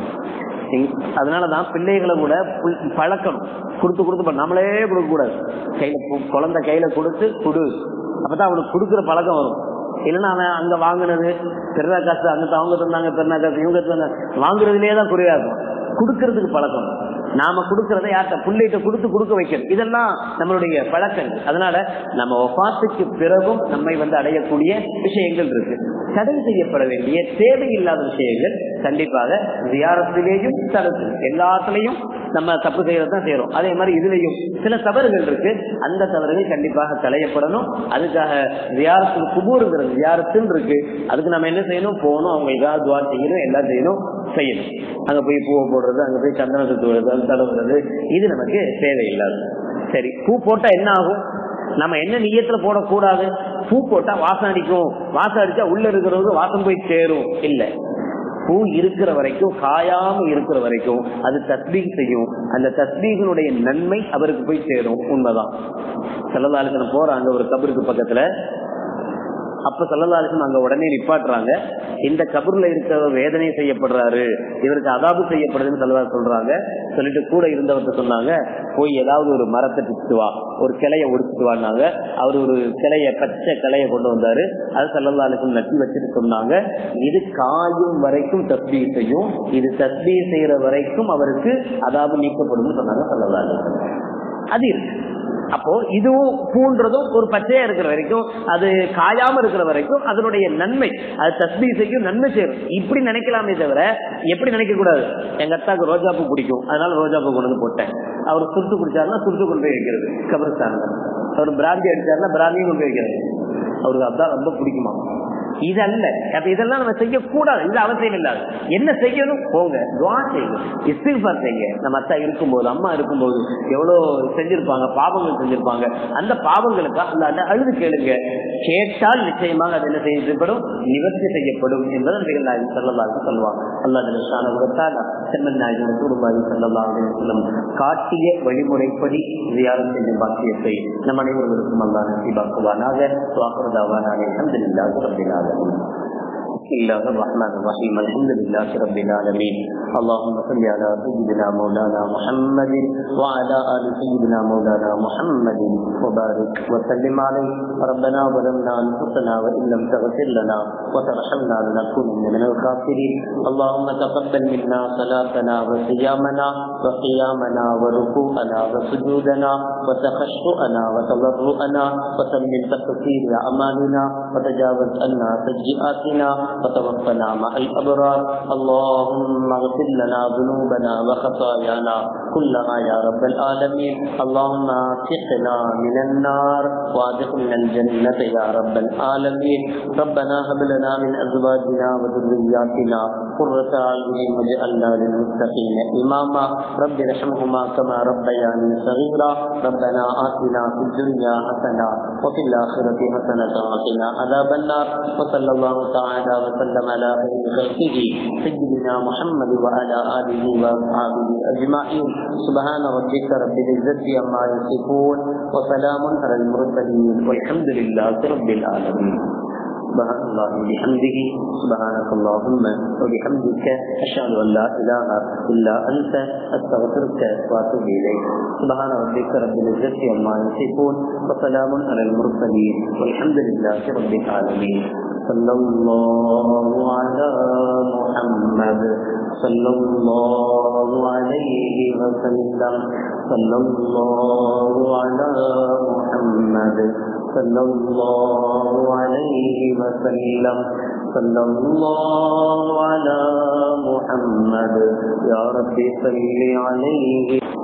அதனாலதான் பிள்ளைகளை கூட பழக்கணும் கொடுத்து கொடுத்து நம்மளே கொடுக்க கூடாது கையில குழந்தை கையில கொடுத்து கொடு அப்பதான் அவனுக்கு கொடுக்குற பழக்கம் வரும் இல்லைன்னா அவன் அங்க வாங்கினது பெருநா காசு அங்க அவங்க தந்தாங்க பெருநா காசு இவங்க தந்தாங்க வாங்குறதுலயே தான் குறையா இருக்கும் கொடுக்கறதுக்கு பழக்கம் நாம கொடுக்கறத யார்கிட்ட பிள்ளைகிட்ட கொடுத்து கொடுக்க வைக்கிறது இதெல்லாம் நம்மளுடைய பழக்கங்கள் அதனால நம்ம ஒபாத்துக்கு பிறகும் நம்மை வந்து அடையக்கூடிய விஷயங்கள் இருக்கு தடை செய்யப்பட வேண்டிய தேவையில்லாத விஷயங்கள் கண்டிப்பாக வியாரத்திலேயும் தடுத்து எல்லாத்துலயும் நம்ம தப்பு செய்யறது தான் செய்யறோம் அதே மாதிரி இதுலயும் சில தவறுகள் இருக்கு அந்த தவறுகள் கண்டிப்பாக களையப்படணும் அதுக்காக வியாரத்தில் குபூருங்கிறது வியாரத்தில் இருக்கு அதுக்கு நம்ம என்ன செய்யணும் போகணும் அவங்க ஏதாவது துவா செய்யணும் எல்லாம் செய்யணும் செய்யணும் அங்க போய் பூவை போடுறது அங்க போய் சந்தனத்தை தூடுறது தடவுறது இது நமக்கு தேவையில்லாது சரி பூ போட்டா என்ன ஆகும் நம்ம என்ன நீயத்துல போடக்கூடாது பூ போட்டா வாசம் அடிக்கும் வாசம் அடிச்சா உள்ள இருக்கிறவங்க வாசம் போய் சேரும் இல்ல பூ இருக்கிற வரைக்கும் காயாம இருக்கிற வரைக்கும் அது தஸ்பீக் செய்யும் அந்த தஸ்பீகனுடைய நன்மை அவருக்கு போய் சேரும் உண்மைதான் செல்லதாளுக்கு போறாங்க ஒரு கபருக்கு பக்கத்துல அப்ப செல்லதாளுக்கு அங்க உடனே நிப்பாட்டுறாங்க இந்த கபூர்ல இருக்கிறவர் வேதனை செய்யப்படுறாரு இவருக்கு அதாபு செய்யப்படுதுன்னு செல்லதா சொல்றாங்க சொல்லிட்டு கூட இருந்தவர்கிட்ட சொன்னாங்க போய் ஏதாவது ஒரு மரத்தை பிடிச்சிட்டு வா ஒரு கிளைய ஒடிச்சிட்டு வாங்க அவர் ஒரு கிளைய பச்சை கிளைய கொண்டு வந்தாரு அது செல்லதாளுக்கும் நட்டி வச்சுட்டு சொன்னாங்க இது காயும் வரைக்கும் தஸ்பீ செய்யும் இது தஸ்பீ செய்யற வரைக்கும் அவருக்கு அதாபு நீக்கப்படும் சொன்னாங்க செல்லதாளு அது இருக்கு அப்போ இதுவும் பூன்றதும் ஒரு பச்சையா இருக்கிற வரைக்கும் அது காயாம இருக்கிற வரைக்கும் அதனுடைய நன்மை அது தஸ்பீ செய்யும் நன்மை செய்யும் இப்படி நினைக்கலாமே தவிர எப்படி நினைக்க கூடாது எங்க அத்தாக்கு ரோஜா பூ பிடிக்கும் அதனால ரோஜா பூ கொண்டு வந்து போட்டேன் அவர் சுருட்டு குடிச்சாருன்னா சுருட்டு கொண்டு போய் வைக்கிறது கபரஸ்தான்ல அவர் பிராந்தி அடிச்சாருன்னா பிராந்தியும் கொண்டு போய் வைக்கிறது அவருக்கு அதான் ரொம்ப பிடிக்குமா இது அல்ல அப்ப இதெல்லாம் நம்ம செய்யக்கூடாது இது அவசியம் இல்லாது என்ன செய்யணும் போங்க துவா செய்யுங்க இஸ்திஃபார் செய்யுங்க நம்ம அத்தா இருக்கும்போது அம்மா இருக்கும்போது எவ்வளவு செஞ்சிருப்பாங்க பாவங்கள் செஞ்சிருப்பாங்க அந்த பாவங்களுக்கு அந்த அழுது கேளுங்க கேட்டால் நிச்சயமாக அது என்ன செய்யப்படும் நிவர்த்தி செய்யப்படும் என்பதை நபிகள் நாயகம் சொல்லலாக சொல்லுவாங்க அல்லா செம்மன் நாயகம் குடும்பாதி சொல்லலாக சொல்லும் காட்டிய வழிமுறைப்படி தியானம் செய்யும் பாக்கியத்தை நம் அனைவர்களுக்கும் அல்லா நசிபாக்குவானாக வாக்குறதாவானாக அஹமதுல்லாஹு ரப்பில் ஆலமீன் بسم الله الرحمن الرحيم الحمد لله رب العالمين اللهم صل على سيدنا مولانا محمد وعلى ال سيدنا مولانا محمد وبارك وسلم عليه ربنا ظلمنا انفسنا وان لم تغفر لنا وترحمنا لنكونن من الخاسرين اللهم تقبل منا صلاتنا وصيامنا وقيامنا وركوعنا وسجودنا وتخشعنا وتضرعنا وتمن تقصير اعمالنا وتجاوز عنا سيئاتنا وتوفنا مع الأبرار اللهم اغفر لنا ذنوبنا وخطايانا كلها يا رب العالمين اللهم اعتقنا من النار وادخلنا الجنة يا رب العالمين ربنا هب لنا من أزواجنا وذرياتنا قرة أعين واجعلنا للمتقين إماما رب ارحمهما كما ربياني صغيرا ربنا آتنا في الدنيا حسنة وفي الآخرة حسنة وقنا عذاب النار وصلى الله تعالى وسلم على خير خلقه سيدنا محمد وعلى آله وأصحابه أجمعين سبحان ربك رب العزة عما يصفون وسلام على المرسلين والحمد لله رب العالمين سبحان الله بحمده سبحانك اللهم وبحمدك أشهد أن لا إله إلا أنت أستغفرك وأتوب إليك سبحان ربك رب العزة عما يصفون وسلام على المرسلين والحمد لله رب العالمين صلى الله على محمد صلى الله عليه وسلم صلى الله على محمد صلى الله عليه وسلم صلى الله على محمد يا رب صل عليه